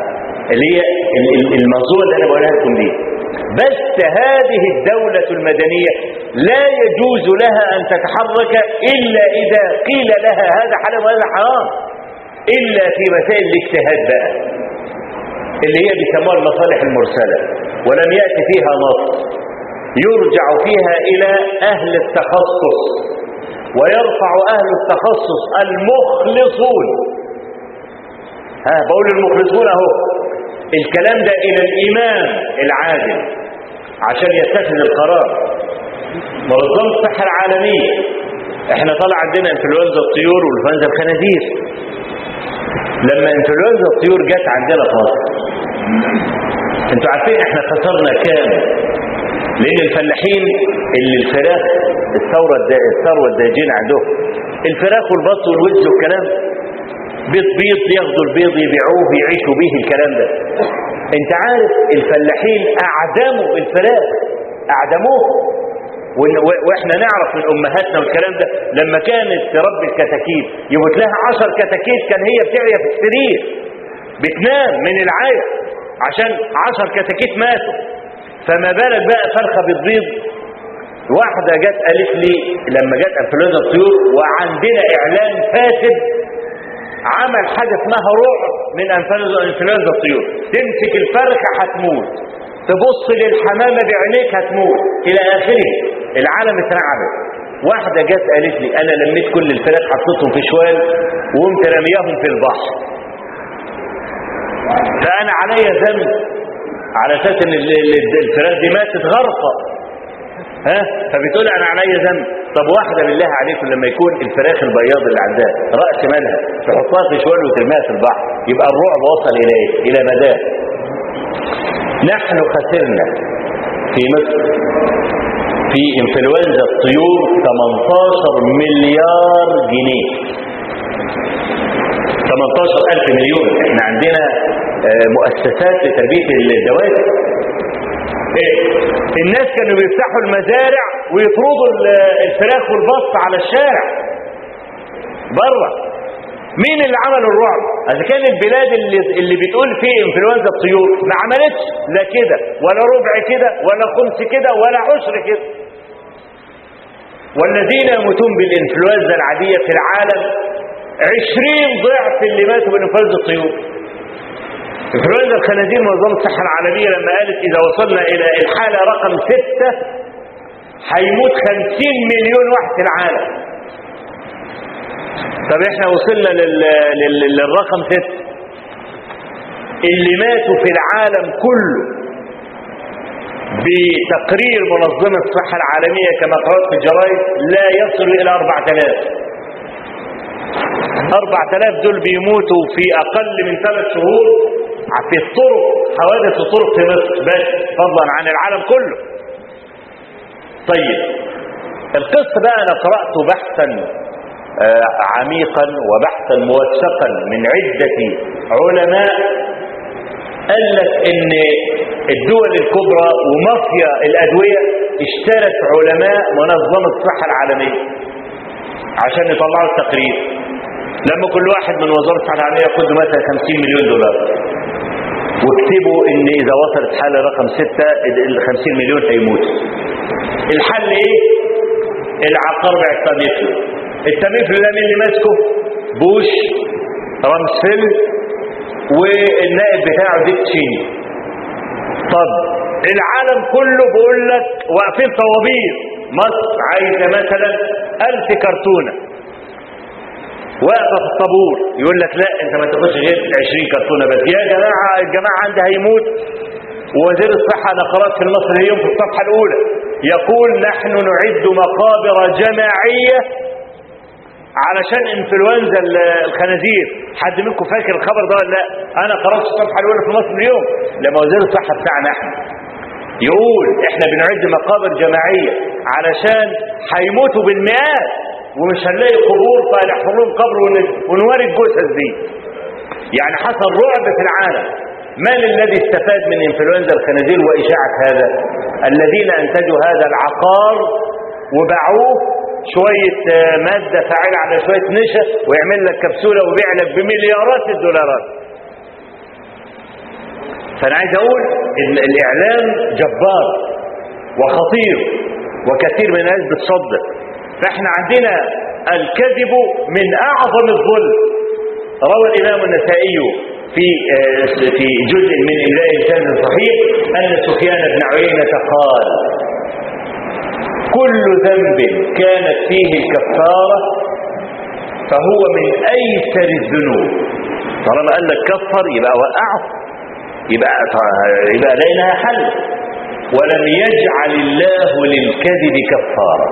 اللي هي ال- ال- المنظومه اللي انا بقولها لكم دي بس هذه الدولة المدنية لا يجوز لها أن تتحرك إلا إذا قيل لها هذا حلال وهذا حرام إلا في مسائل الاجتهاد بقى اللي هي بيسموها المصالح المرسلة ولم يأتي فيها نص يرجع فيها إلى أهل التخصص ويرفع أهل التخصص المخلصون ها بقول المخلصون اهو الكلام ده إلى الإمام العادل عشان يتخذ القرار منظمة الصحة العالمية احنا طلع عندنا انفلونزا الطيور وانفلونزا الخنازير لما انفلونزا الطيور جت عندنا في مصر انتوا عارفين احنا خسرنا كام لان الفلاحين اللي الفراخ الثورة الدا... الثروة الداجين عندهم الفراخ والبط والوز والكلام بيض بيض ياخدوا البيض يبيعوه يعيشوا به الكلام ده انت عارف الفلاحين اعدموا الفراخ اعدموه وإن- و- واحنا نعرف من امهاتنا والكلام ده لما كانت تربي الكتاكيت يبقى لها عشر كتاكيت كان هي بتعيا في السرير بتنام من العيا عشان عشر كتاكيت ماتوا فما بالك بقى فرخه بتبيض واحده جت قالت لي لما جت انفلونزا الطيور وعندنا اعلان فاسد عمل حاجه اسمها رعب من انفلونزا انفلونزا الطيور تمسك الفرخه هتموت تبص للحمامه بعينيك هتموت الى اخره العالم اترعبت واحده جت قالت لي انا لميت كل الفراخ حطيتهم في شوال وقمت رمياهم في البحر فانا عليا ذنب على اساس ان ال- ال- الفراخ دي ماتت غرقه ها فبتقول انا عليا ذنب طب واحده بالله عليكم لما يكون الفراخ البياض اللي عندها راس مالها تحطها في شوال وترميها في البحر يبقى الرعب وصل الى ايه؟ الى مداه نحن خسرنا في مصر في انفلونزا الطيور 18 مليار جنيه 18 ألف مليون احنا عندنا آه، مؤسسات لتربية الدواب إيه؟ الناس كانوا بيفتحوا المزارع ويطردوا ال- الفراخ والبط على الشارع بره مين اللي عمل الرعب اذا كان البلاد اللي, اللي بتقول فيه انفلونزا الطيور ما عملتش لا كده ولا ربع كده ولا خمس كده ولا عشر كده والذين يموتون بالانفلونزا العادية في العالم عشرين ضعف اللي ماتوا بانفلونزا الطيور انفلونزا الخنازير منظمة الصحة العالمية لما قالت إذا وصلنا إلى الحالة رقم ستة هيموت خمسين مليون واحد في العالم طب احنا وصلنا لل... لل... للرقم ستة اللي ماتوا في العالم كله بتقرير منظمة الصحة العالمية كما قرأت في الجرائد لا يصل إلى 4000 4000 دول بيموتوا في أقل من ثلاث شهور في الطرق حوادث الطرق في مصر بس فضلا عن العالم كله طيب القصة بقى أنا قرأت بحثا آه، عميقا وبحثا موثقا من عدة علماء قال لك ان الدول الكبرى ومافيا الادويه اشترت علماء منظمه الصحه العالميه عشان يطلعوا التقرير لما كل واحد من وزاره الصحه العالميه ياخد له مثلا 50 مليون دولار واكتبوا ان اذا وصلت حاله رقم 6 ال 50 مليون هيموتوا الحل ايه العقار بتاع التاميفلو التاميفلو ده مين اللي ماسكه بوش رامسفيل والنائب بتاعه ديك تشيني طب العالم كله بيقول لك واقفين طوابير مصر عايزه مثلا ألف كرتونه واقفه في الطابور يقول لك لا انت ما تاخدش غير 20 كرتونه بس يا جماعه الجماعه عندي هيموت ووزير الصحه انا قرات في المصري اليوم في الصفحه الاولى يقول نحن نعد مقابر جماعيه علشان انفلونزا ال- الخنازير حد منكم فاكر الخبر ده ولا لا انا قرات في الصفحه الاولى في مصر اليوم لما وزير الصحه بتاعنا احنا يقول احنا بنعد مقابر جماعيه علشان هيموتوا بالمئات ومش هنلاقي قبور فنحفر لهم قبر ون- ونوري الجثث دي يعني حصل رعب في العالم من الذي استفاد من انفلونزا الخنازير واشاعه هذا الذين انتجوا هذا العقار وباعوه شوية آه، مادة فاعلة على شوية نشا ويعمل لك كبسولة ويبيع لك بمليارات الدولارات فأنا عايز أقول إن الإعلام جبار وخطير وكثير من الناس بتصدق فإحنا عندنا الكذب من أعظم الظلم روى الإمام النسائي في في جزء من إملاء لسان صحيح أن سفيان بن عيينة قال كل ذنب كانت فيه الكفارة فهو من أيسر الذنوب طالما قال لك كفر يبقى وقعه يبقى يبقى لينها حل ولم يجعل الله للكذب كفارة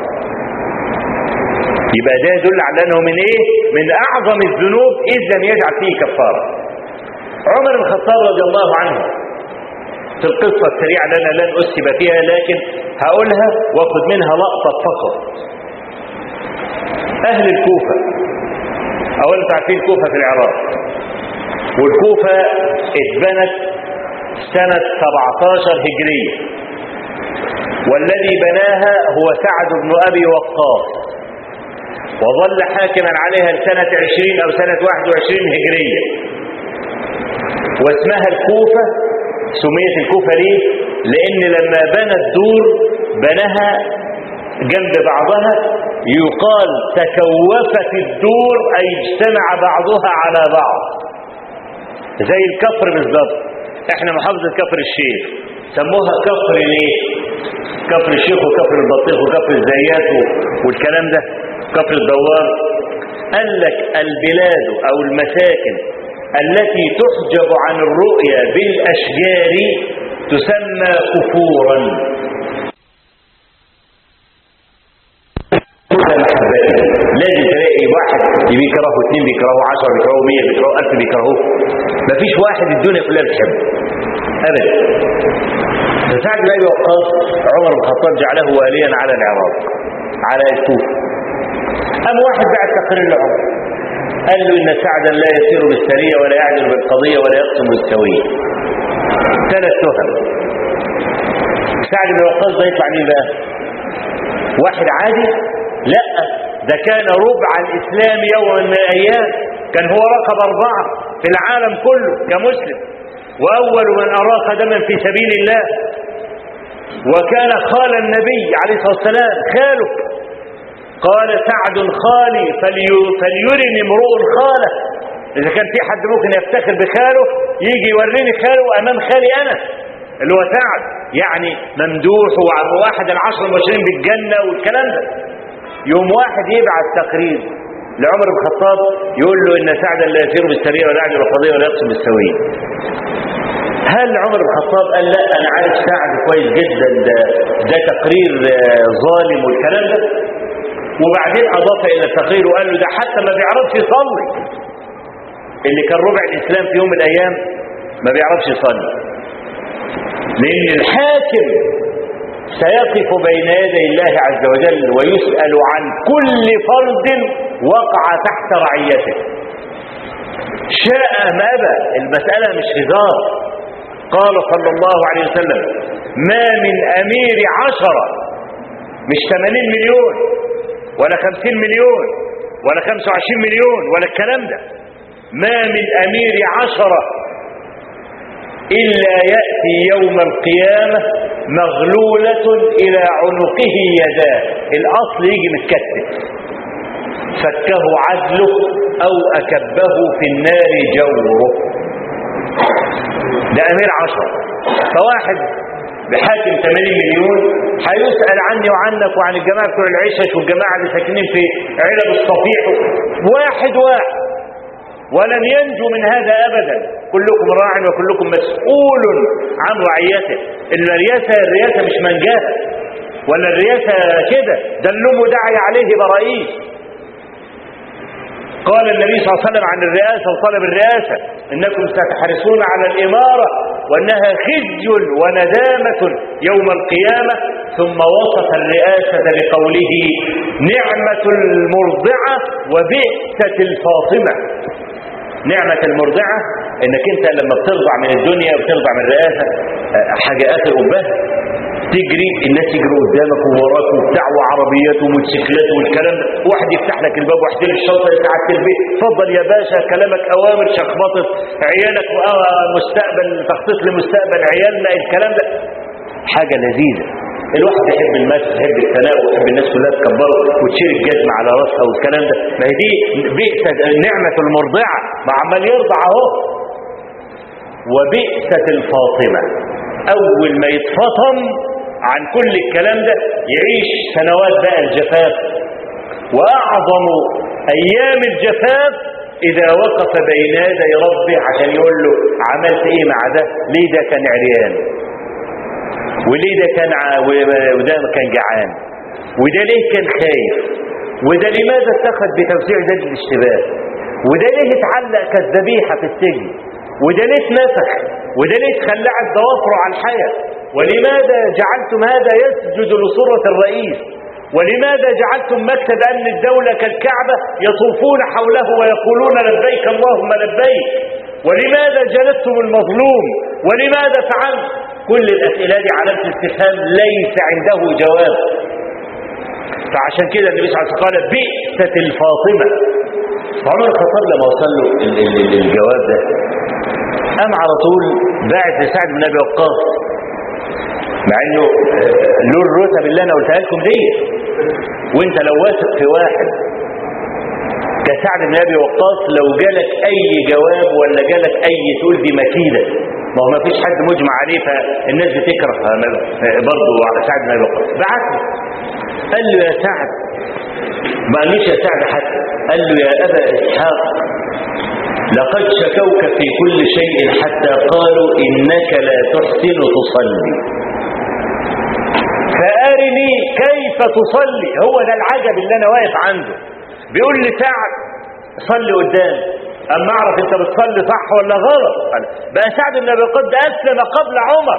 يبقى ده يدل على انه من ايه من اعظم الذنوب اذ لم يجعل فيه كفارة عمر بن الخطاب رضي الله عنه في القصة السريعة اللي انا لن اسهب فيها لكن هقولها واخد منها لقطة فقط اهل الكوفة اولا تعرفين الكوفة في العراق والكوفة اتبنت سنة 17 هجرية والذي بناها هو سعد بن ابي وقاص وظل حاكما عليها لسنة 20 او سنة 21 هجرية واسمها الكوفة سميت الكوفة ليه لان لما بنى الدور بناها جنب بعضها يقال تكوفت الدور اي اجتمع بعضها على بعض زي الكفر بالظبط احنا محافظة كفر الشيخ سموها كفر ليه كفر الشيخ وكفر البطيخ وكفر الزيات والكلام ده كفر الدوار قال لك البلاد او المساكن التي تحجب عن الرؤية بالاشجار تسمى كفورا لازم تلاقي واحد بيكرهه اثنين بيكرهه عشرة بيكرهه مية بيكرهه ألف بيكرهوه مفيش واحد الدنيا كلها بتحبه أبدا فسعد بن أبي وقاص عمر بن الخطاب جعله واليا على العراق على الكوفة أم واحد بعد تقرير لعمر قال له إن سعدا لا يسير بالسرية ولا يعدل بالقضية ولا يقسم بالسوية ثلاث تهم سعد بن وقاص ده يطلع مين بقى؟ واحد عادي لا ده كان ربع الإسلام يوما من الأيام كان هو رقم أربعة في العالم كله كمسلم وأول من أراق دما في سبيل الله وكان خال النبي عليه الصلاة والسلام خاله قال سعد خالي فلي فليرني امرؤ خاله إذا كان في حد ممكن يفتخر بخاله يجي يوريني خاله أمام خالي أنا اللي هو سعد يعني ممدوح وواحد العشر المبشرين بالجنة والكلام ده يوم واحد يبعت تقرير لعمر بن الخطاب يقول له ان سعدا لا يسير بالسريه ولا يعدل القضيه ولا يقسم بالسويه هل عمر بن الخطاب قال لا انا عارف سعد كويس جدا ده ده تقرير ظالم والكلام ده وبعدين اضاف الى التقرير وقال له ده حتى ما بيعرفش يصلي اللي كان ربع الاسلام في يوم من الايام ما بيعرفش يصلي لان الحاكم سيقف بين يدي الله عز وجل ويسأل عن كل فرد وقع تحت رعيته شاء أم أبى المسألة مش هزار قال صلى الله عليه وسلم ما من أمير عشرة مش 80 مليون ولا 50 مليون ولا 25 مليون ولا الكلام ده ما من أمير عشرة إلا يأتي يوم القيامة مغلولة إلى عنقه يداه الأصل يجي متكتف فكه عدله أو أكبه في النار جوره ده أمير عشر فواحد بحاكم 80 مليون هيسأل عني وعنك وعن الجماعة بتوع العشش والجماعة اللي ساكنين في علب الصفيح واحد واحد ولن ينجو من هذا أبدا كلكم راع وكلكم مسؤول عن رعيته الرياسة الرياسة مش منجاه ولا الرياسة كده ده اللوم دعي عليه برئيس قال النبي صلى الله عليه وسلم عن الرئاسة وطلب الرئاسة إنكم ستحرصون على الإمارة وأنها خزي وندامة يوم القيامة ثم وصف الرئاسة بقوله نعمة المرضعة وبئسة الفاطمة نعمة المرضعة انك انت لما بترضع من الدنيا وبترضع من الرئاسة حاجة اخر قبها تجري الناس يجروا قدامك ووراك وبتاع وعربيات وموتوسيكلات والكلام ده واحد يفتح لك الباب واحد يلف الشنطه يساعدك البيت اتفضل يا باشا كلامك اوامر شخبطه عيالك مستقبل تخطيط لمستقبل عيالنا الكلام ده حاجه لذيذه الواحد يحب المس يحب الثناء ويحب الناس كلها تكبره وتشيل الجزمة على راسها والكلام ده ما هي دي بئست نعمة المرضعة ما عمال يرضع اهو وبئست الفاطمة أول ما يتفطم عن كل الكلام ده يعيش سنوات بقى الجفاف وأعظم أيام الجفاف إذا وقف بين يدي ربه عشان يقول له عملت إيه مع ده ليه ده كان عريان وليه ده كان ع... وده كان جعان وده ليه كان خايف وده لماذا اتخذ بتوسيع ذات الاشتباه وده ليه اتعلق كالذبيحة في السجن وده ليه اتنفخ وده ليه اتخلعت ضوافره على الحياة ولماذا جعلتم هذا يسجد لصورة الرئيس ولماذا جعلتم مكتب أمن الدولة كالكعبة يطوفون حوله ويقولون لبيك اللهم لبيك ولماذا جلدتم المظلوم ولماذا فعلت كل الأسئلة دي علامة استفهام ليس عنده جواب فعشان كده النبي صلى الله عليه وسلم قال بئست الفاطمة عمر الخطاب لما وصل له الجواب ده قام على طول باعت لسعد بن ابي وقاص مع انه له الرتب اللي انا قلتها لكم دي وانت لو واثق في واحد كسعد بن ابي وقاص لو جالك اي جواب ولا جالك اي تقول دي مكيده ما هو ما فيش حد مجمع عليه فالناس بتكره برضه على سعد بن ابي وقاص بعت له قال له يا سعد ما قالوش يا سعد حتى قال له يا ابا اسحاق لقد شكوك في كل شيء حتى قالوا انك لا تحسن تصلي فارني كيف تصلي هو ده العجب اللي انا واقف عنده بيقول لي سعد صلي قدام اما اعرف انت بتصلي صح ولا غلط بقى سعد بن ابي وقاص ده اسلم قبل عمر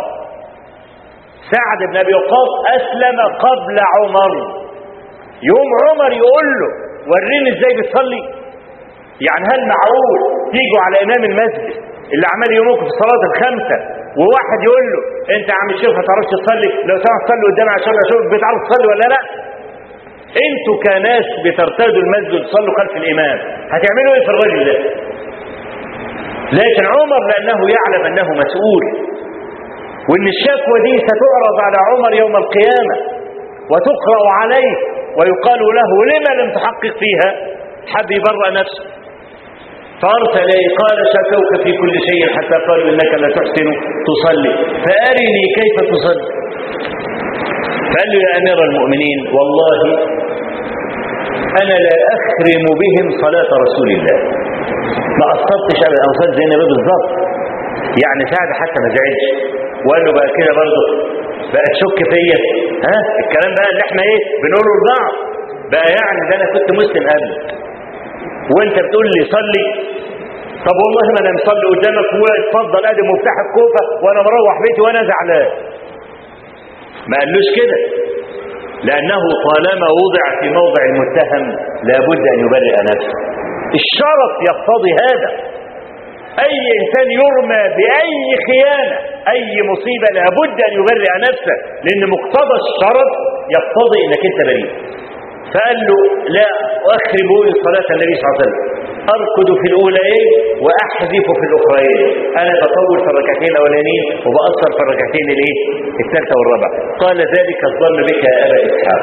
سعد بن ابي وقاص اسلم قبل عمر يوم عمر يقول له وريني ازاي بتصلي يعني هل معقول تيجوا على امام المسجد اللي عمال يومك في الصلاه الخمسه وواحد يقول له انت يا عم الشيخ ما تعرفش تصلي لو سمحت صلي قدامي عشان اشوف بتعرف تصلي ولا لا انتوا كناس بترتادوا المسجد تصلوا خلف الامام هتعملوا ايه في الراجل ده لكن عمر لانه يعلم انه مسؤول وان الشكوى دي ستعرض على عمر يوم القيامه وتقرا عليه ويقال له لما لم تحقق فيها حب يبرأ نفسه فأرسل قال شكوك في كل شيء حتى قالوا إنك لا تحسن تصلي فأرني كيف تصلي فقال له يا أمير المؤمنين والله أنا لا أخرم بهم صلاة رسول الله ما قصرتش أبدا أوصلت زي النبي بالظبط يعني سعد حتى ما زعلش وقال له بقى كده برضه بقى تشك فيا ها الكلام بقى اللي احنا ايه بنقوله لبعض بقى يعني ده انا كنت مسلم قبلك وانت بتقول لي صلي طب والله ما انا مصلي قدامك واتفضل ادي مفتاح الكوفه وانا مروح بيتي وانا زعلان ما قالوش كده لانه طالما وضع في موضع المتهم لابد ان يبرئ نفسه الشرف يقتضي هذا اي انسان يرمى باي خيانه اي مصيبه لابد ان يبرئ نفسه لان مقتضى الشرف يقتضي انك انت بريء فقال له لا أخرب صلاة النبي صلى الله عليه وسلم أركض في الأولين وأحذف في الأخرين أنا بطول في الركعتين الأولانيين وبأثر في الركعتين الإيه؟ الثالثة والرابعة قال ذلك الظن بك يا أبا إسحاق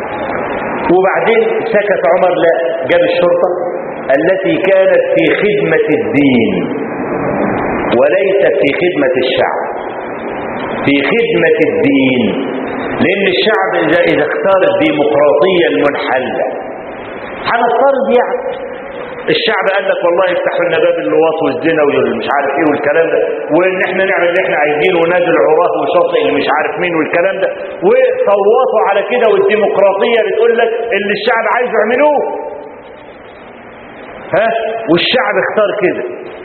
وبعدين سكت عمر لا جاب الشرطة التي كانت في خدمة الدين وليست في خدمة الشعب في خدمة الدين لأن الشعب إذا, إذا اختار الديمقراطية المنحلة هنفترض يعني الشعب قال لك والله يفتحوا لنا باب اللواط والزنا والمش عارف ايه والكلام ده وان احنا نعمل اللي احنا عايزينه ونادي العراة وشاطئ اللي مش عارف مين والكلام ده وصوتوا على كده والديمقراطية بتقول لك اللي الشعب عايزه اعملوه ها والشعب اختار كده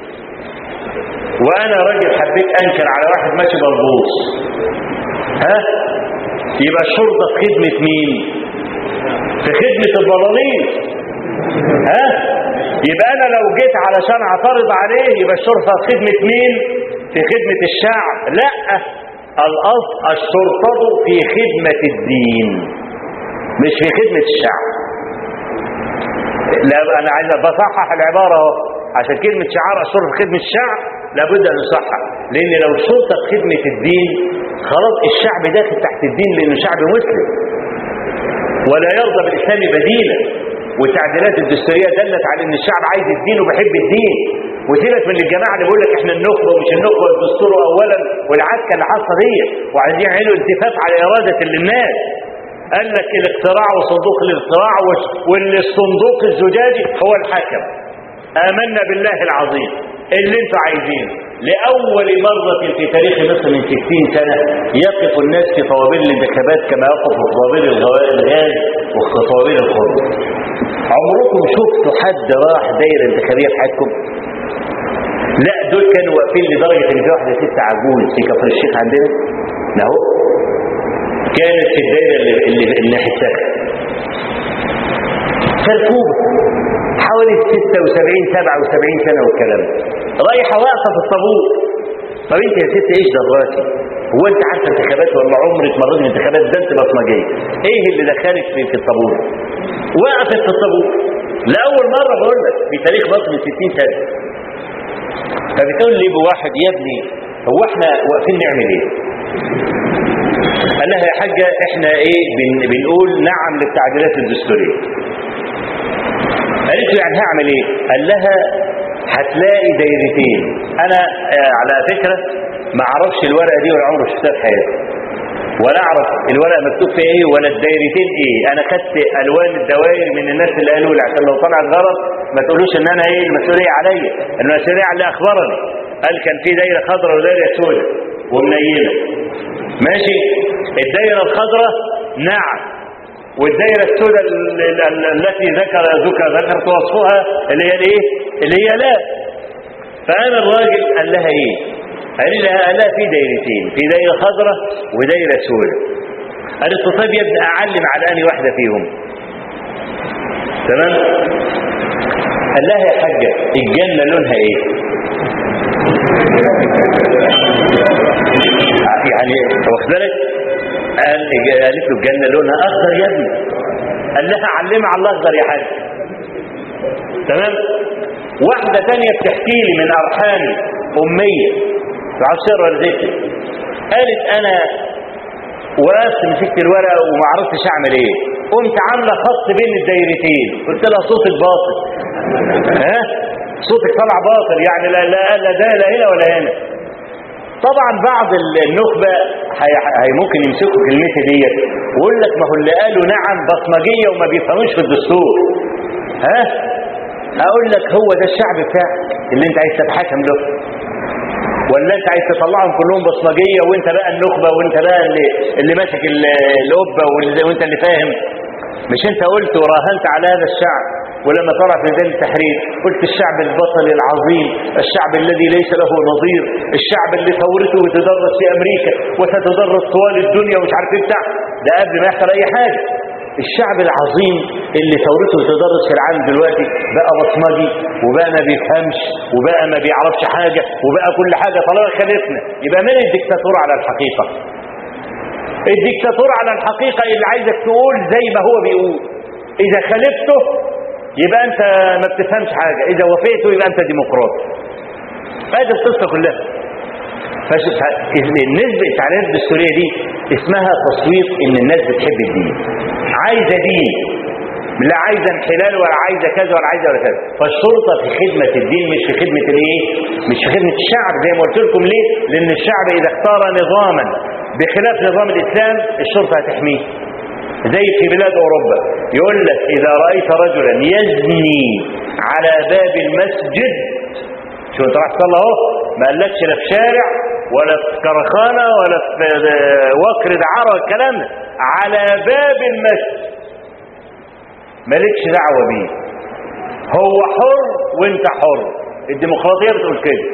وانا راجل حبيت انكر على واحد ماشي مربوط ها يبقى الشرطة في خدمة مين في خدمة الضلالين ها يبقى انا لو جيت علشان اعترض عليه يبقى الشرطة في خدمة مين في خدمة الشعب لا الأصل الشرطة في خدمة الدين مش في خدمة الشعب لا أنا عايز بصحح العبارة اهو عشان كلمة شعار الشرطة في خدمة الشعب لابد أن نصحح لأن لو الشرطة في خدمة الدين خلاص الشعب داخل تحت الدين لأنه شعب مسلم ولا يرضى بالإسلام بديلا والتعديلات الدستورية دلت على أن الشعب عايز الدين وبيحب الدين وسيبك من الجماعة اللي بيقول لك احنا النخبة ومش النخبة والدستور أولا والعسكة اللي حاصلة دي وعايزين يعملوا التفاف على إرادة الناس قال لك الاختراع وصندوق الاختراع والصندوق الزجاجي هو الحكم آمنا بالله العظيم اللي انتوا عايزينه لأول مرة في تاريخ مصر من 60 سنة يقف الناس في طوابير الانتخابات كما يقف في طوابير الغاز وفي طوابير الخبز عمركم شفتوا حد راح دايرة انتخابية في حياتكم؟ لا دول كانوا واقفين لدرجة ان في واحدة ست عجوز في كفر الشيخ عندنا اهو كانت في الدايرة اللي, اللي, اللي ناحية سكن كركوبة حوالي 76 77 سنة والكلام رايحة واقفة في الطابور طب انت يا ست ايش دراكي هو انت عارفه انتخابات ولا عمرك مريت من انتخابات ده انت بصمجيه ايه اللي دخلك في, في الطابور وقفت في الطابور لاول مره بقول لك في تاريخ مصر من 60 سنه فبتقول لي بواحد يا ابني هو احنا واقفين نعمل ايه قال لها يا حاجة احنا ايه بن بنقول نعم للتعديلات الدستورية قالت له يعني هعمل ايه قال لها هتلاقي دايرتين انا آه على فكرة ما اعرفش الورقة دي ولا عمري شفتها في حياتي ولا اعرف الورقة مكتوب فيها ايه ولا الدايرتين ايه انا خدت الوان الدوائر من الناس اللي قالوا لي عشان لو طلعت غلط ما تقولوش ان انا ايه المسؤولية عليا المسؤولية على اللي اخبرني قال كان في دايرة خضراء ودايرة سوداء ومنيلة ماشي الدايرة الخضراء نعم والدايرة السوداء التي ذكر ذكر ذكرت وصفها اللي هي الايه اللي هي لا فقام الراجل قال لها ايه قال لها قال لها في دايرتين في دايرة خضراء ودايرة سوداء قالت له طيب يا ابني اعلم على اني واحدة فيهم تمام قال لها يا حاجة الجنة لونها ايه يعني واخد بالك قال قالت له الجنه لونها اخضر يا ابني قال لها علمها على الاخضر يا حاج تمام واحده ثانيه بتحكي لي من ارحامي اميه تعرفش ولا ذكر قالت انا وقفت مسكت الورقه وما عرفتش اعمل ايه قمت عامله خط بين الدايرتين قلت لها صوتك باطل ها صوتك طلع باطل يعني لا لا لا ده لا هنا ولا هنا طبعا بعض النخبة هي هي ممكن يمسكوا كلمتي ديت ويقول لك ما هو اللي قالوا نعم بصمجية وما بيفهموش في الدستور ها اقول لك هو ده الشعب بتاعك اللي انت عايز تتحكم له ولا انت عايز تطلعهم كلهم بصمجية وانت بقى النخبة وانت بقى اللي, اللي ماسك القبة وانت اللي فاهم مش انت قلت وراهنت على هذا الشعب ولما طلع في ميدان التحرير قلت الشعب البطل العظيم الشعب الذي ليس له نظير الشعب اللي ثورته بتدرس في امريكا وستدرس طوال الدنيا ومش عارف ايه بتاع ده قبل ما يحصل اي حاجه الشعب العظيم اللي ثورته بتدرس في العالم دلوقتي بقى بصمجي وبقى ما بيفهمش وبقى ما بيعرفش حاجه وبقى كل حاجه طالما خالفنا يبقى من الدكتاتور على الحقيقه الدكتاتور على الحقيقه اللي عايزك تقول زي ما هو بيقول اذا خالفته يبقى انت ما بتفهمش حاجة اذا وافقته يبقى انت ديمقراطي هذه القصة كلها فالنسبة التعليمات الدستورية دي اسمها تصويت ان الناس بتحب الدين عايزة دين لا عايزة انحلال ولا عايزة كذا ولا عايزة ولا كذا فالشرطة في خدمة الدين مش في خدمة الايه مش في خدمة الشعب زي ما قلت لكم ليه لان الشعب اذا اختار نظاما بخلاف نظام الاسلام الشرطة هتحميه زي في بلاد اوروبا يقول لك اذا رايت رجلا يزني على باب المسجد شو انت راح تصلي اهو ما قالكش لا في شارع ولا في كرخانه ولا في وكر دعاره الكلام ده على باب المسجد مالكش دعوه بيه هو حر وانت حر الديمقراطيه بتقول كده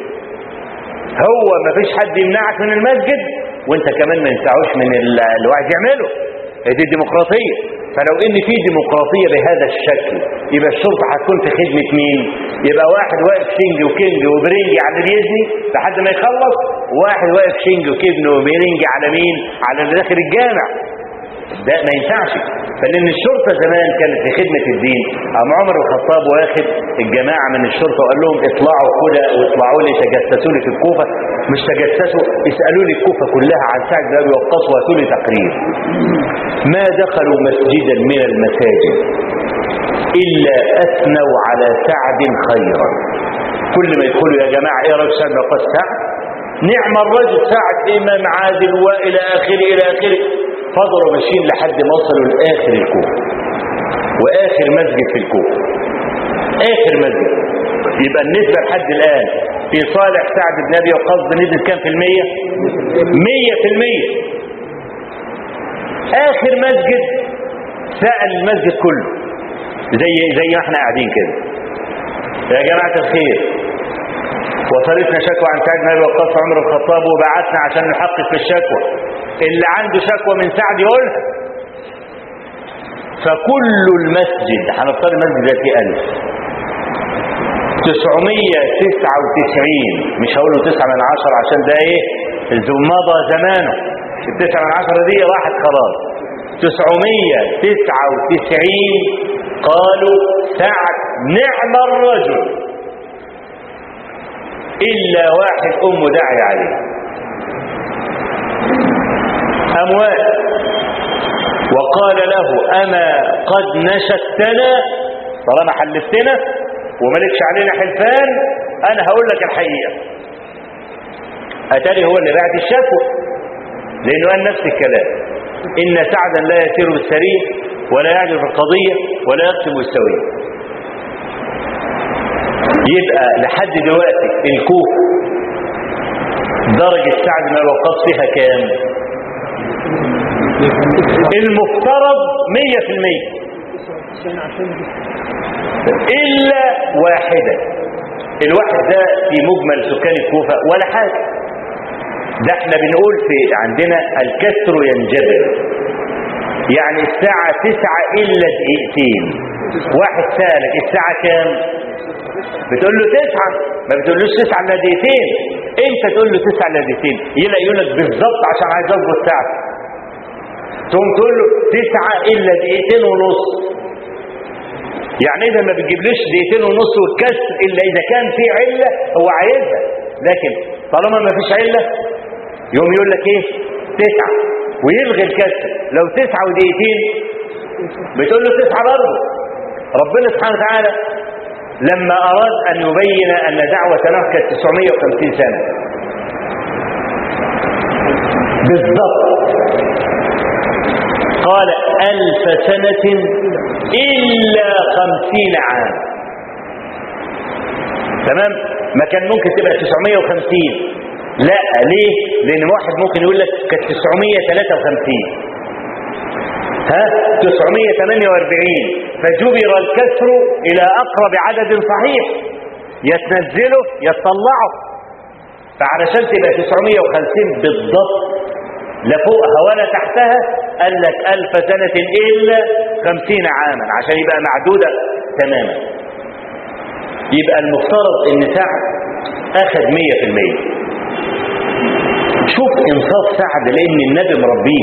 هو ما فيش حد يمنعك من المسجد وانت كمان ما ينفعوش من الواحد يعمله دي الديمقراطية فلو ان في ديمقراطية بهذا الشكل يبقى الشرطة هتكون في خدمة مين يبقى واحد واقف شنج وكينج وبرنجي على اللي يزني لحد ما يخلص واحد واقف شنج وكينج وبرنجي على مين على اللي داخل الجامع ده ما ينفعش فلان الشرطة زمان كانت في خدمة الدين قام عمر الخطاب واخد الجماعة من الشرطة وقال لهم اطلعوا كده واطلعوا لي تجسسوا لي في الكوفة مش تجسسوا اسألوا لي الكوفة كلها عن سعد بن ابي وقاص وهاتوا لي تقرير ما دخلوا مسجدا من المساجد إلا أثنوا على سعد خيرا كل ما يدخلوا يا جماعة ايه رجل سعد بن وقاص سعد نعم الرجل سعد إمام عادل وإلى آخره إلى آخره فضلوا ماشيين لحد ما وصلوا لآخر الكوفة وآخر مسجد في الكوفة آخر مسجد يبقى النسبة لحد الآن في صالح سعد بن أبي وقاص بنسبة كام في المية؟ مية في المية آخر مسجد سأل المسجد كله زي زي ما احنا قاعدين كده يا جماعة الخير وصلتنا شكوى عن سعد بن ابي وقاص وعمر الخطاب وبعتنا عشان نحقق في الشكوى اللي عنده شكوى من سعد يقولها فكل المسجد هنفترض المسجد ده فيه 1000 999 مش هقول له 9 من 10 عشان ده ايه مضى زمانه التسعة من عشرة دي راحت خلاص 999 قالوا سعد نعم الرجل إلا واحد أم داعي عليه أموال وقال له أما قد نشدتنا طالما حلفتنا وملكش علينا حلفان أنا هقول لك الحقيقة أتاري هو اللي بعت الشكوى لأنه قال نفس الكلام إن سعدا لا يسير بالسريع ولا يعجل في القضية ولا يقسم بالسوية يبقى لحد دلوقتي الكوفة درجة سعد ما وقف فيها كام المفترض مية في المية إلا واحدة الواحد ده في مجمل سكان الكوفة ولا حاجة ده احنا بنقول في عندنا الكسر ينجبر يعني الساعة تسعة إلا دقيقتين واحد سألك الساعة كام بتقول له تسعة ما بتقولوش تسعة إلا دقيقتين انت تقول له تسعة إلا دقيقتين يلا يقول لك بالظبط عشان عايز اظبط ساعة تقوم تقول له تسعة إلا دقيقتين ونص يعني اذا ما بتجيبليش دقيقتين ونص والكسر الا اذا كان في علة هو عايزها لكن طالما ما فيش علة يوم يقول لك ايه تسعة ويلغي الكسر لو تسعة ودقيقتين بتقول له تسعة برضه ربنا سبحانه وتعالى لما اراد ان يبين ان دعوة نوح كانت 950 سنة بالضبط قال ألف سنة إلا خمسين عام تمام ما كان ممكن تبقى 950 لا ليه لان واحد ممكن يقول لك كانت 953 ها 948 فجبر الكسر الى اقرب عدد صحيح يتنزله يطلعه فعلشان تبقى 950 بالضبط لا فوقها ولا تحتها قال لك ألف سنة إلا خمسين عاما عشان يبقى معدودة تماما يبقى المفترض ان سعد اخذ مية في المية شوف انصاف سعد لان النبي مربيه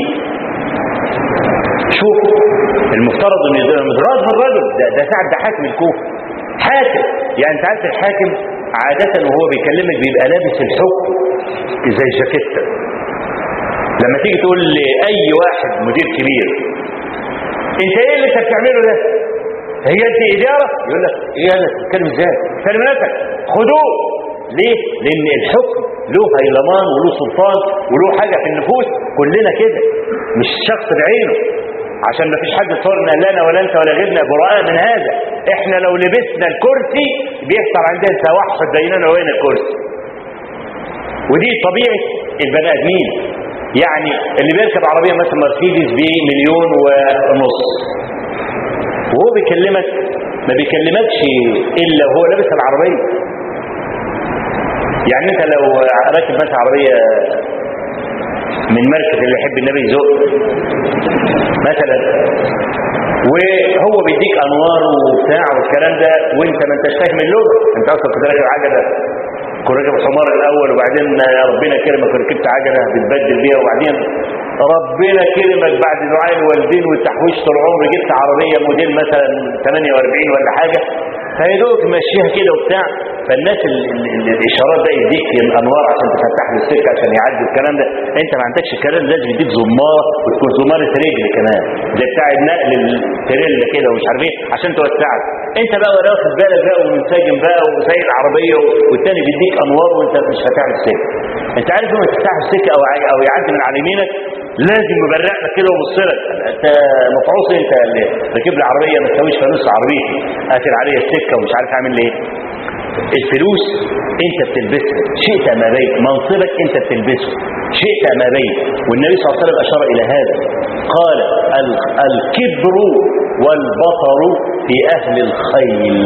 شوف المفترض ان متغاظ من الرجل ده, ده سعد ده حاكم الكوفه حاكم يعني انت عارف الحاكم عادة وهو بيكلمك بيبقى لابس الحكم زي جاكيته لما تيجي تقول لاي واحد مدير كبير انت ايه اللي انت بتعمله ده هي انت اداره يقول لك ايه انا بتتكلم ازاي كلماتك خدوه ليه لان الحكم له هيلمان وله سلطان وله حاجه في النفوس كلنا كده مش شخص بعينه عشان ما فيش حد صورنا لنا ولا انت ولا غيرنا براء من هذا احنا لو لبسنا الكرسي بيحصل عندنا توحد بيننا وبين الكرسي ودي طبيعه البني ادمين يعني اللي بيركب عربيه مثلا مرسيدس بمليون ونص وهو بيكلمك ما بيكلمكش الا وهو لابس العربيه يعني انت لو راكب مثلا عربيه من مركز اللي يحب النبي يزق مثلا وهو بيديك انوار وبتاع والكلام ده وانت ما انتش فاهم اللغه انت اصلا كنت راكب عجله كنت راكب حمار الاول وبعدين يا ربنا كرمك وركبت عجله بتبدل بيها وبعدين ربنا كرمك بعد دعاء الوالدين والتحويش طول العمر جبت عربيه موديل مثلا 48 ولا حاجه فيدوك ماشيها كده وبتاع فالناس ال ال ال الاشارات ده يديك الانوار عشان تفتح له السكه عشان يعدي الكلام ده انت ما عندكش الكلام ده لازم يديك زماره وتكون زماره رجل كمان زي بتاع النقل التريل كده ومش عارف ايه عشان توسعك انت بقى ولا واخد بالك بقى ومنسجم بقى وسايق العربيه والتاني بيديك انوار وانت مش فاتح له السكه انت عارف لما تفتح السكه او او يعدي من على يمينك لازم يبرق لك كده ويبص لك انت مفعوص انت اللي راكب لي عربيه ما تساويش فانوس عربيتي قاتل عليا السكه ومش عارف اعمل ايه الفلوس انت بتلبسها شئت ما بيت منصبك انت بتلبسه شئت ما بيت والنبي صلى الله عليه وسلم اشار الى هذا قال الكبر والبطر في اهل الخيل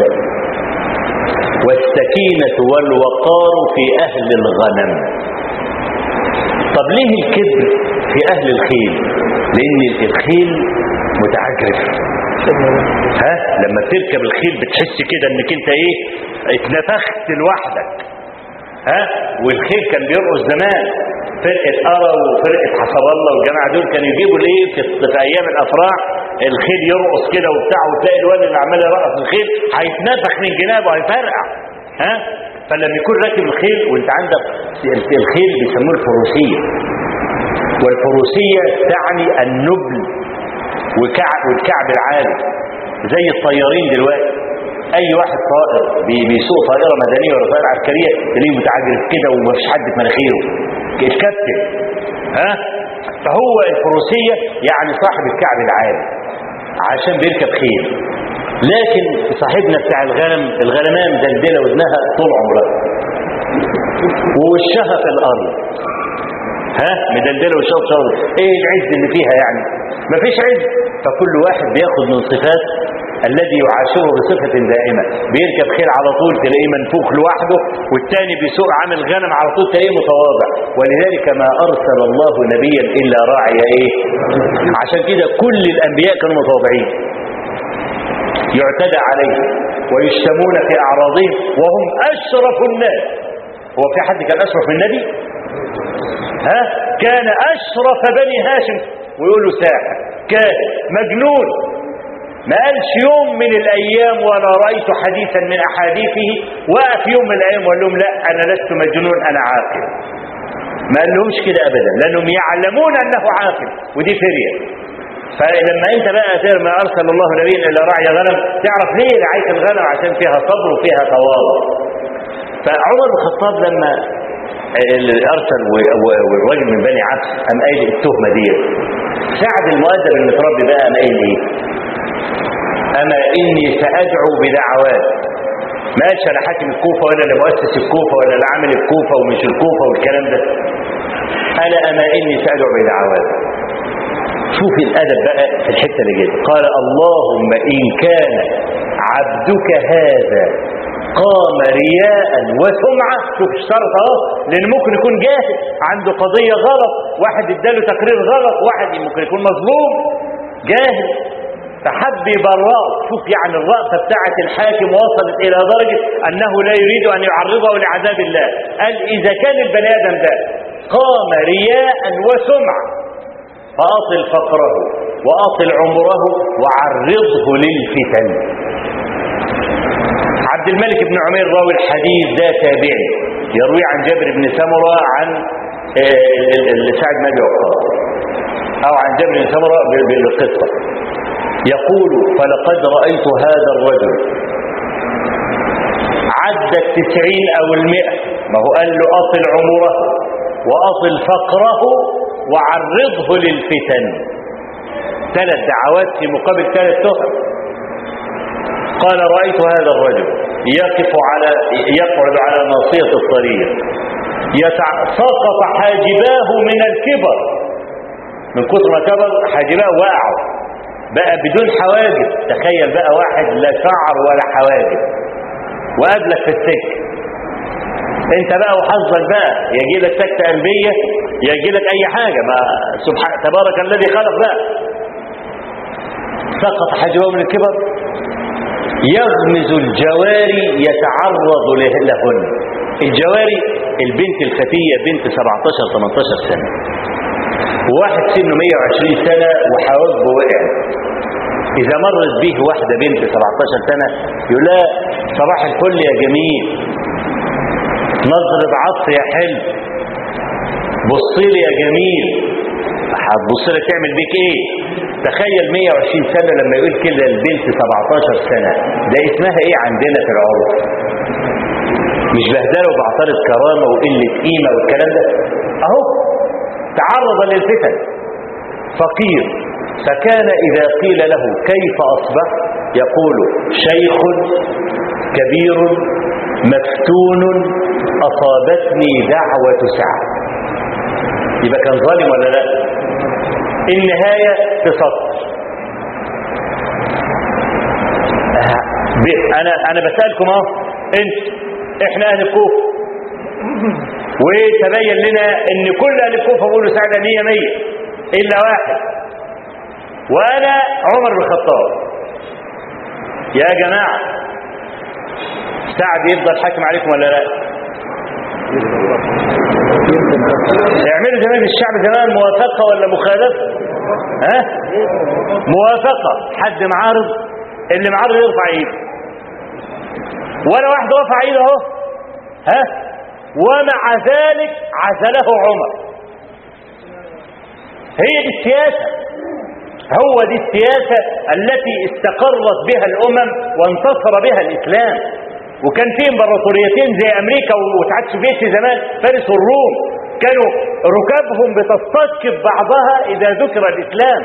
والسكينه والوقار في اهل الغنم طب ليه الكبر في اهل الخيل لان الخيل متعجرف ها لما تركب الخيل بتحس كده انك انت ايه اتنفخت لوحدك ها والخيل كان بيرقص زمان فرقه ارى وفرقه حسب الله والجماعه دول كانوا يجيبوا الايه في, في ايام الافراح الخيل يرقص كده وبتاع وتلاقي الواد اللي عمال يرقص الخيل هيتنفخ من جنابه هيفرقع ها فلما يكون راكب الخيل وانت عندك الخيل بيسموه الفروسيه والفروسيه تعني النبل وكعب والكعب العالي زي الطيارين دلوقتي اي واحد طائر بيسوق طائره مدنيه ولا طائره عسكريه تلاقيه متعجرف كده ومفيش حد في مناخيره الكابتن ها فهو الفروسيه يعني صاحب الكعب العالي عشان بيركب خيل لكن صاحبنا بتاع الغنم الغنمايه مدلدله ودنها طول عمرها ووشها في الارض ها مدلدله وشوف شوف ايه العز اللي فيها يعني مفيش عز فكل واحد بياخد من صفات الذي يعاشره بصفة دائمة بيركب خيل على طول تلاقيه منفوخ لوحده والتاني بيسوق عامل غنم على طول تلاقيه متواضع ولذلك ما أرسل الله نبيا إلا راعي إيه عشان كده كل الأنبياء كانوا متواضعين يعتدى عليهم ويشتمون في أعراضهم وهم أشرف الناس هو في حد كان أشرف من النبي ها كان أشرف بني هاشم ويقولوا ساحر كان مجنون ما قالش يوم من الأيام ولا رأيت حديثا من أحاديثه وقف يوم من الأيام وقال لهم لا أنا لست مجنون أنا عاقل ما قال لهمش كده أبدا لأنهم يعلمون أنه عاقل ودي فرية فلما انت بقى ما ارسل الله نبيا الا راعي غنم تعرف ليه رعايه الغنم عشان فيها صبر وفيها تواضع فعمر بن الخطاب لما ارسل والراجل من بني عبس قام قايل التهمه دي سعد المؤدب المتربي بقى قام قايل ايه اما اني سادعو بدعوات ما قالش انا حاكم الكوفه ولا اللي مؤسس الكوفه ولا اللي عامل الكوفه ومش الكوفه والكلام ده انا اما اني سادعو بدعوات شوف الادب بقى في الحته اللي جايه قال اللهم ان كان عبدك هذا قام رياء وسمعة شوف اشترط اهو لان ممكن يكون جاهل عنده قضية غلط واحد اداله تقرير غلط واحد ممكن يكون مظلوم جاهل فحب يبرأه شوف يعني الرأفة بتاعة الحاكم وصلت إلى درجة أنه لا يريد أن يعرضه لعذاب الله قال إذا كان البني آدم ده قام رياء وسمعة فأصل فقره وأصل عمره وعرضه للفتن عبد الملك بن عمير راوي الحديث ده تابعي يروي عن جابر بن سمرة عن سعد بن ابي وقاص او عن جابر بن سمرة بالقصة يقول فلقد رأيت هذا الرجل عد التسعين او المئة ما هو قال له اصل عمره واصل فقره وعرضه للفتن ثلاث دعوات في مقابل ثلاث تهم قال رأيت هذا الرجل يقف على يقعد على ناصية الطريق يتع... سقط حاجباه من الكبر من كثر ما كبر حاجباه وقعوا بقى بدون حواجب تخيل بقى واحد لا شعر ولا حواجب وقابلك في السجن انت بقى وحظك بقى يجي لك سكتة قلبية يجي لك اي حاجة ما سبحان تبارك الذي خلق بقى سقط حجبه من الكبر يغمز الجواري يتعرض له- لهن الجواري البنت الفتية بنت 17-18 سنة وواحد سنه 120 سنة وحواجبه وقع إذا مرت به واحدة بنت 17 سنة يقول لها صباح الفل يا جميل نظرة عطف يا حلو بصي لي يا جميل هتبص لك تعمل بيك ايه تخيل 120 سنة لما يقول كده البنت 17 سنة ده اسمها ايه عندنا في العرف مش بهدله وبعطلة كرامة وقلة قيمة والكلام ده اهو تعرض للفتن فقير فكان إذا قيل له كيف أصبح يقول شيخ كبير مفتون أصابتني دعوة سعد يبقى كان ظالم ولا لا النهاية في سطر ب- أنا أنا بسألكم أهو أنت إحنا أهل الكوفة وتبين لنا ان كل اهل الكوفه بيقولوا سعد مية مية الا واحد وانا عمر بن الخطاب يا جماعه سعد يفضل حاكم عليكم ولا لا اعملوا زمان الشعب زمان موافقه ولا مخالفه ها موافقه حد معارض اللي معارض يرفع ايده ولا واحد رفع ايده اهو ها ومع ذلك عزله عمر هي دي السياسة هو دي السياسة التي استقرت بها الأمم وانتصر بها الإسلام وكان في امبراطوريتين زي أمريكا والاتحاد السوفيتي زمان فارس والروم كانوا ركابهم بتستشكف بعضها إذا ذكر الإسلام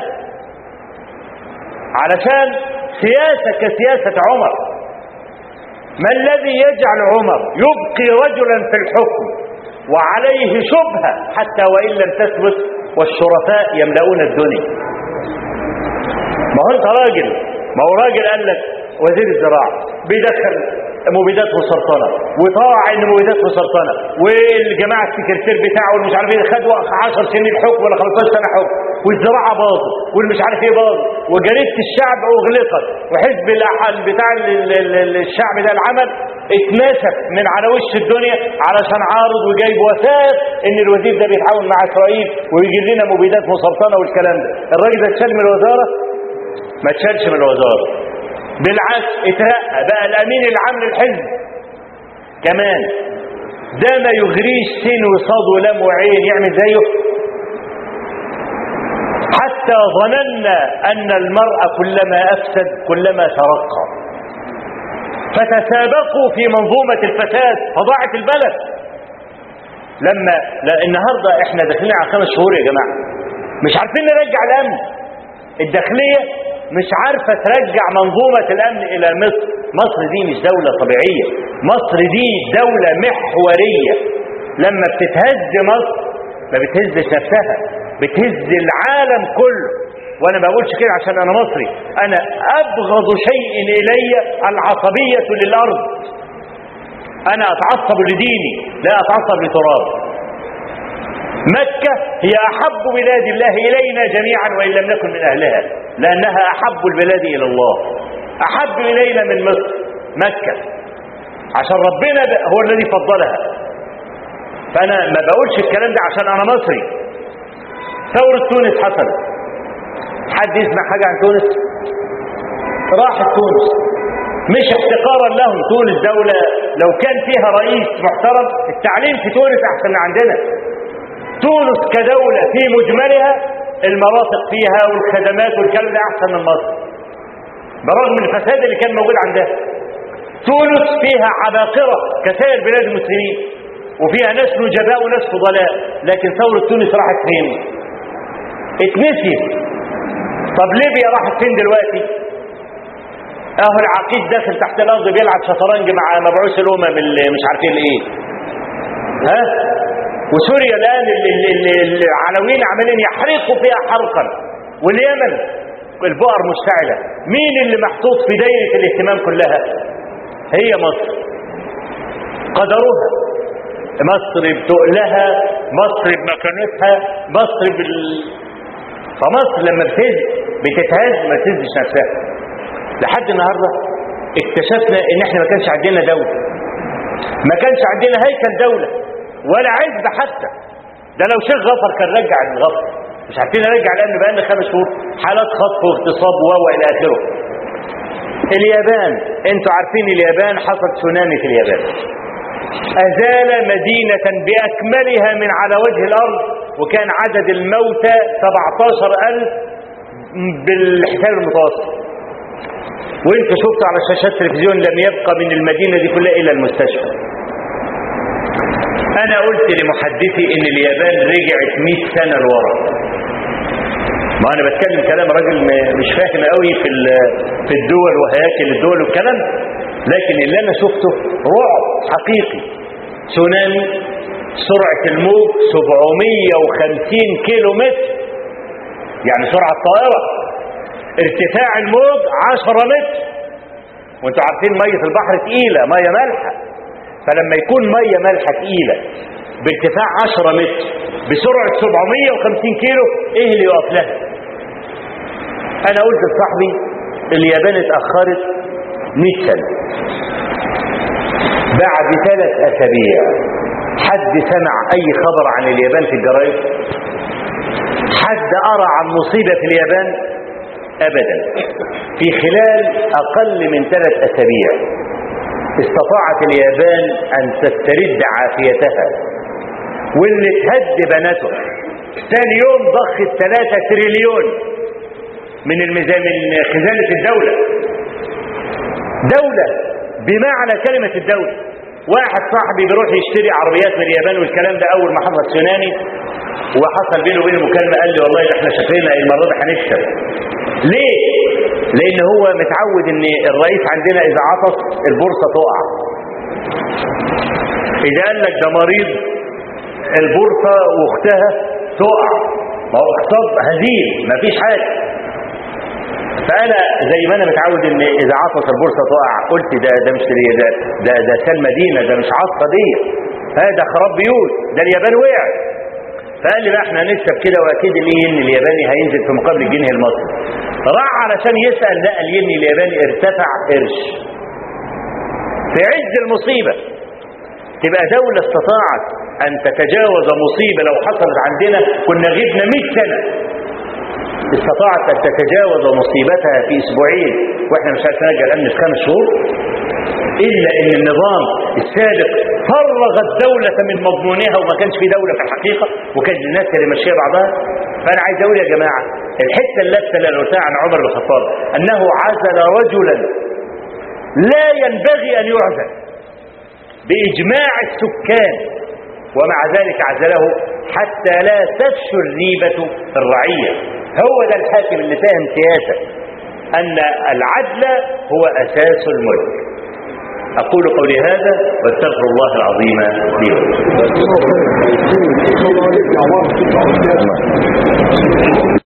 علشان سياسة كسياسة عمر ما الذي يجعل عمر يبقي رجلا في الحكم وعليه شبهة حتى وإن لم تثبت والشرفاء يملؤون الدنيا ما هو انت راجل ما هو راجل قال لك وزير الزراعة بيدخل مبيدات مسرطنة وطاع ان مبيدات مسرطنة والجماعة السكرتير بتاعه والمش عارف ايه خدوا 10 سنين حكم ولا 15 سنة حكم والزراعة باظت والمش عارف ايه باظ وجريدة الشعب اغلقت وحزب الاحل بتاع ال- ال- ال- الشعب ده العمل اتنسف من على وش الدنيا علشان عارض وجايب وثائق ان الوزير ده بيتعاون مع اسرائيل ويجيب لنا مبيدات مسرطنة والكلام ده الراجل ده اتشال من الوزارة ما اتشالش من الوزارة بالعكس اترقى بقى الامين العام للحزب كمان ده ما يغريش سين وصاد ولام وعين يعمل زيه حتى ظننا ان المرء كلما افسد كلما ترقى فتسابقوا في منظومة الفساد فضاعت البلد لما لا النهارده احنا داخلين على خمس شهور يا جماعه مش عارفين نرجع الامن الداخليه مش عارفه ترجع منظومه الامن الى مصر مصر دي مش دوله طبيعيه مصر دي دوله محوريه لما بتتهز مصر ما بتهزش نفسها بتهز العالم كله وانا ما بقولش كده عشان انا مصري انا ابغض شيء الي العصبيه للارض انا اتعصب لديني لا اتعصب لتراب مكة هي أحب بلاد الله إلينا جميعا وإن لم نكن من أهلها لأنها أحب البلاد إلى الله أحب إلينا من مصر مكة عشان ربنا هو الذي فضلها فأنا ما بقولش الكلام ده عشان أنا مصري ثورة تونس حصلت حد يسمع حاجة عن تونس راحت تونس مش احتقارا لهم تونس دولة لو كان فيها رئيس محترم التعليم في تونس أحسن من عندنا تونس كدولة في مجملها المرافق فيها والخدمات والكلام ده أحسن من مصر برغم الفساد اللي كان موجود عندها تونس فيها عباقرة كسائر بلاد المسلمين وفيها ناس نجباء وناس فضلاء لكن ثورة تونس راحت فين اتنسيت طب ليبيا راحت فين دلوقتي اهو العقيد داخل تحت الارض بيلعب شطرنج مع مبعوث الامم اللي مش عارفين ايه ها وسوريا الان ال- ال- ال- العلويين عمالين يحرقوا فيها حرقا واليمن البؤر مشتعله مين اللي محطوط في دايره الاهتمام كلها هي مصر قدروها مصر بتقلها مصر بمكانتها مصر بال فمصر لما بتهز بتتهز ما تهزش نفسها لحد النهارده اكتشفنا ان احنا ما كانش عندنا دوله ما كانش عندنا هيكل دوله ولا عزب حتى ده لو شيخ غفر كان رجع الغفر مش عارفين نرجع لان بقى لنا خمس شهور حالات خطف واغتصاب و الى اخره اليابان انتوا عارفين اليابان حصل تسونامي في اليابان ازال مدينة باكملها من على وجه الارض وكان عدد الموتى 17000 بالحساب المتوسط وانتوا شفتوا على شاشات التلفزيون لم يبقى من المدينة دي كلها الا المستشفى انا قلت لمحدثي ان اليابان رجعت 100 سنة لورا ما انا بتكلم كلام راجل مش فاهم قوي في في الدول وهياكل الدول والكلام لكن اللي انا شفته رعب حقيقي تسونامي سرعة الموج 750 كيلو متر يعني سرعة الطائرة ارتفاع الموج 10 متر وانتوا عارفين مية البحر تقيلة مية مالحة فلما يكون مية مالحة تقيلة بارتفاع 10 متر بسرعة 750 كيلو ايه اللي يقف لها انا قلت لصاحبي اليابان اتأخرت 100 سنة بعد ثلاث اسابيع حد سمع اي خبر عن اليابان في الجرايد حد ارى عن مصيبة في اليابان ابدا في خلال اقل من ثلاث اسابيع استطاعت اليابان ان تسترد عافيتها واللي تهد بناته ثاني يوم ضخت 3 تريليون من الميزان من خزانة الدولة دولة بمعنى كلمة الدولة واحد صاحبي بيروح يشتري عربيات من اليابان والكلام ده اول ما حصل تسونامي وحصل بينه وبينه مكالمة قال لي والله ده احنا شكلنا المرة دي هنكسب ليه لان هو متعود ان الرئيس عندنا اذا عطس البورصة تقع اذا قال لك ده مريض البورصة واختها تقع ما هو اقتصاد هزيل مفيش حاجة فانا زي ما انا متعود ان اذا عطس البورصة تقع قلت ده ده مش ده ده ده سال مدينة ده مش عطسة دي هذا خراب بيوت ده اليابان وقع فقال لي بقى احنا هنكسب كده واكيد الين الياباني هينزل في مقابل الجنيه المصري راح علشان يسال لقى الين الياباني ارتفع قرش في عز المصيبه تبقى دوله استطاعت ان تتجاوز مصيبه لو حصلت عندنا كنا غبنا 100 سنه استطاعت ان تتجاوز مصيبتها في اسبوعين واحنا مش عارفين نرجع الامن في خمس شهور الا ان النظام السابق فرغ الدولة من مضمونها وما كانش في دولة في الحقيقة وكان الناس اللي ماشيه بعضها فانا عايز اقول يا جماعة الحتة اللفة اللي قلتها عن عمر بن الخطاب انه عزل رجلا لا ينبغي ان يعزل باجماع السكان ومع ذلك عزله حتى لا تفشو الريبة في الرعية هو ده الحاكم اللي فاهم سياسة ان العدل هو اساس الملك أقول قولي هذا واستغفر الله العظيم لي ولكم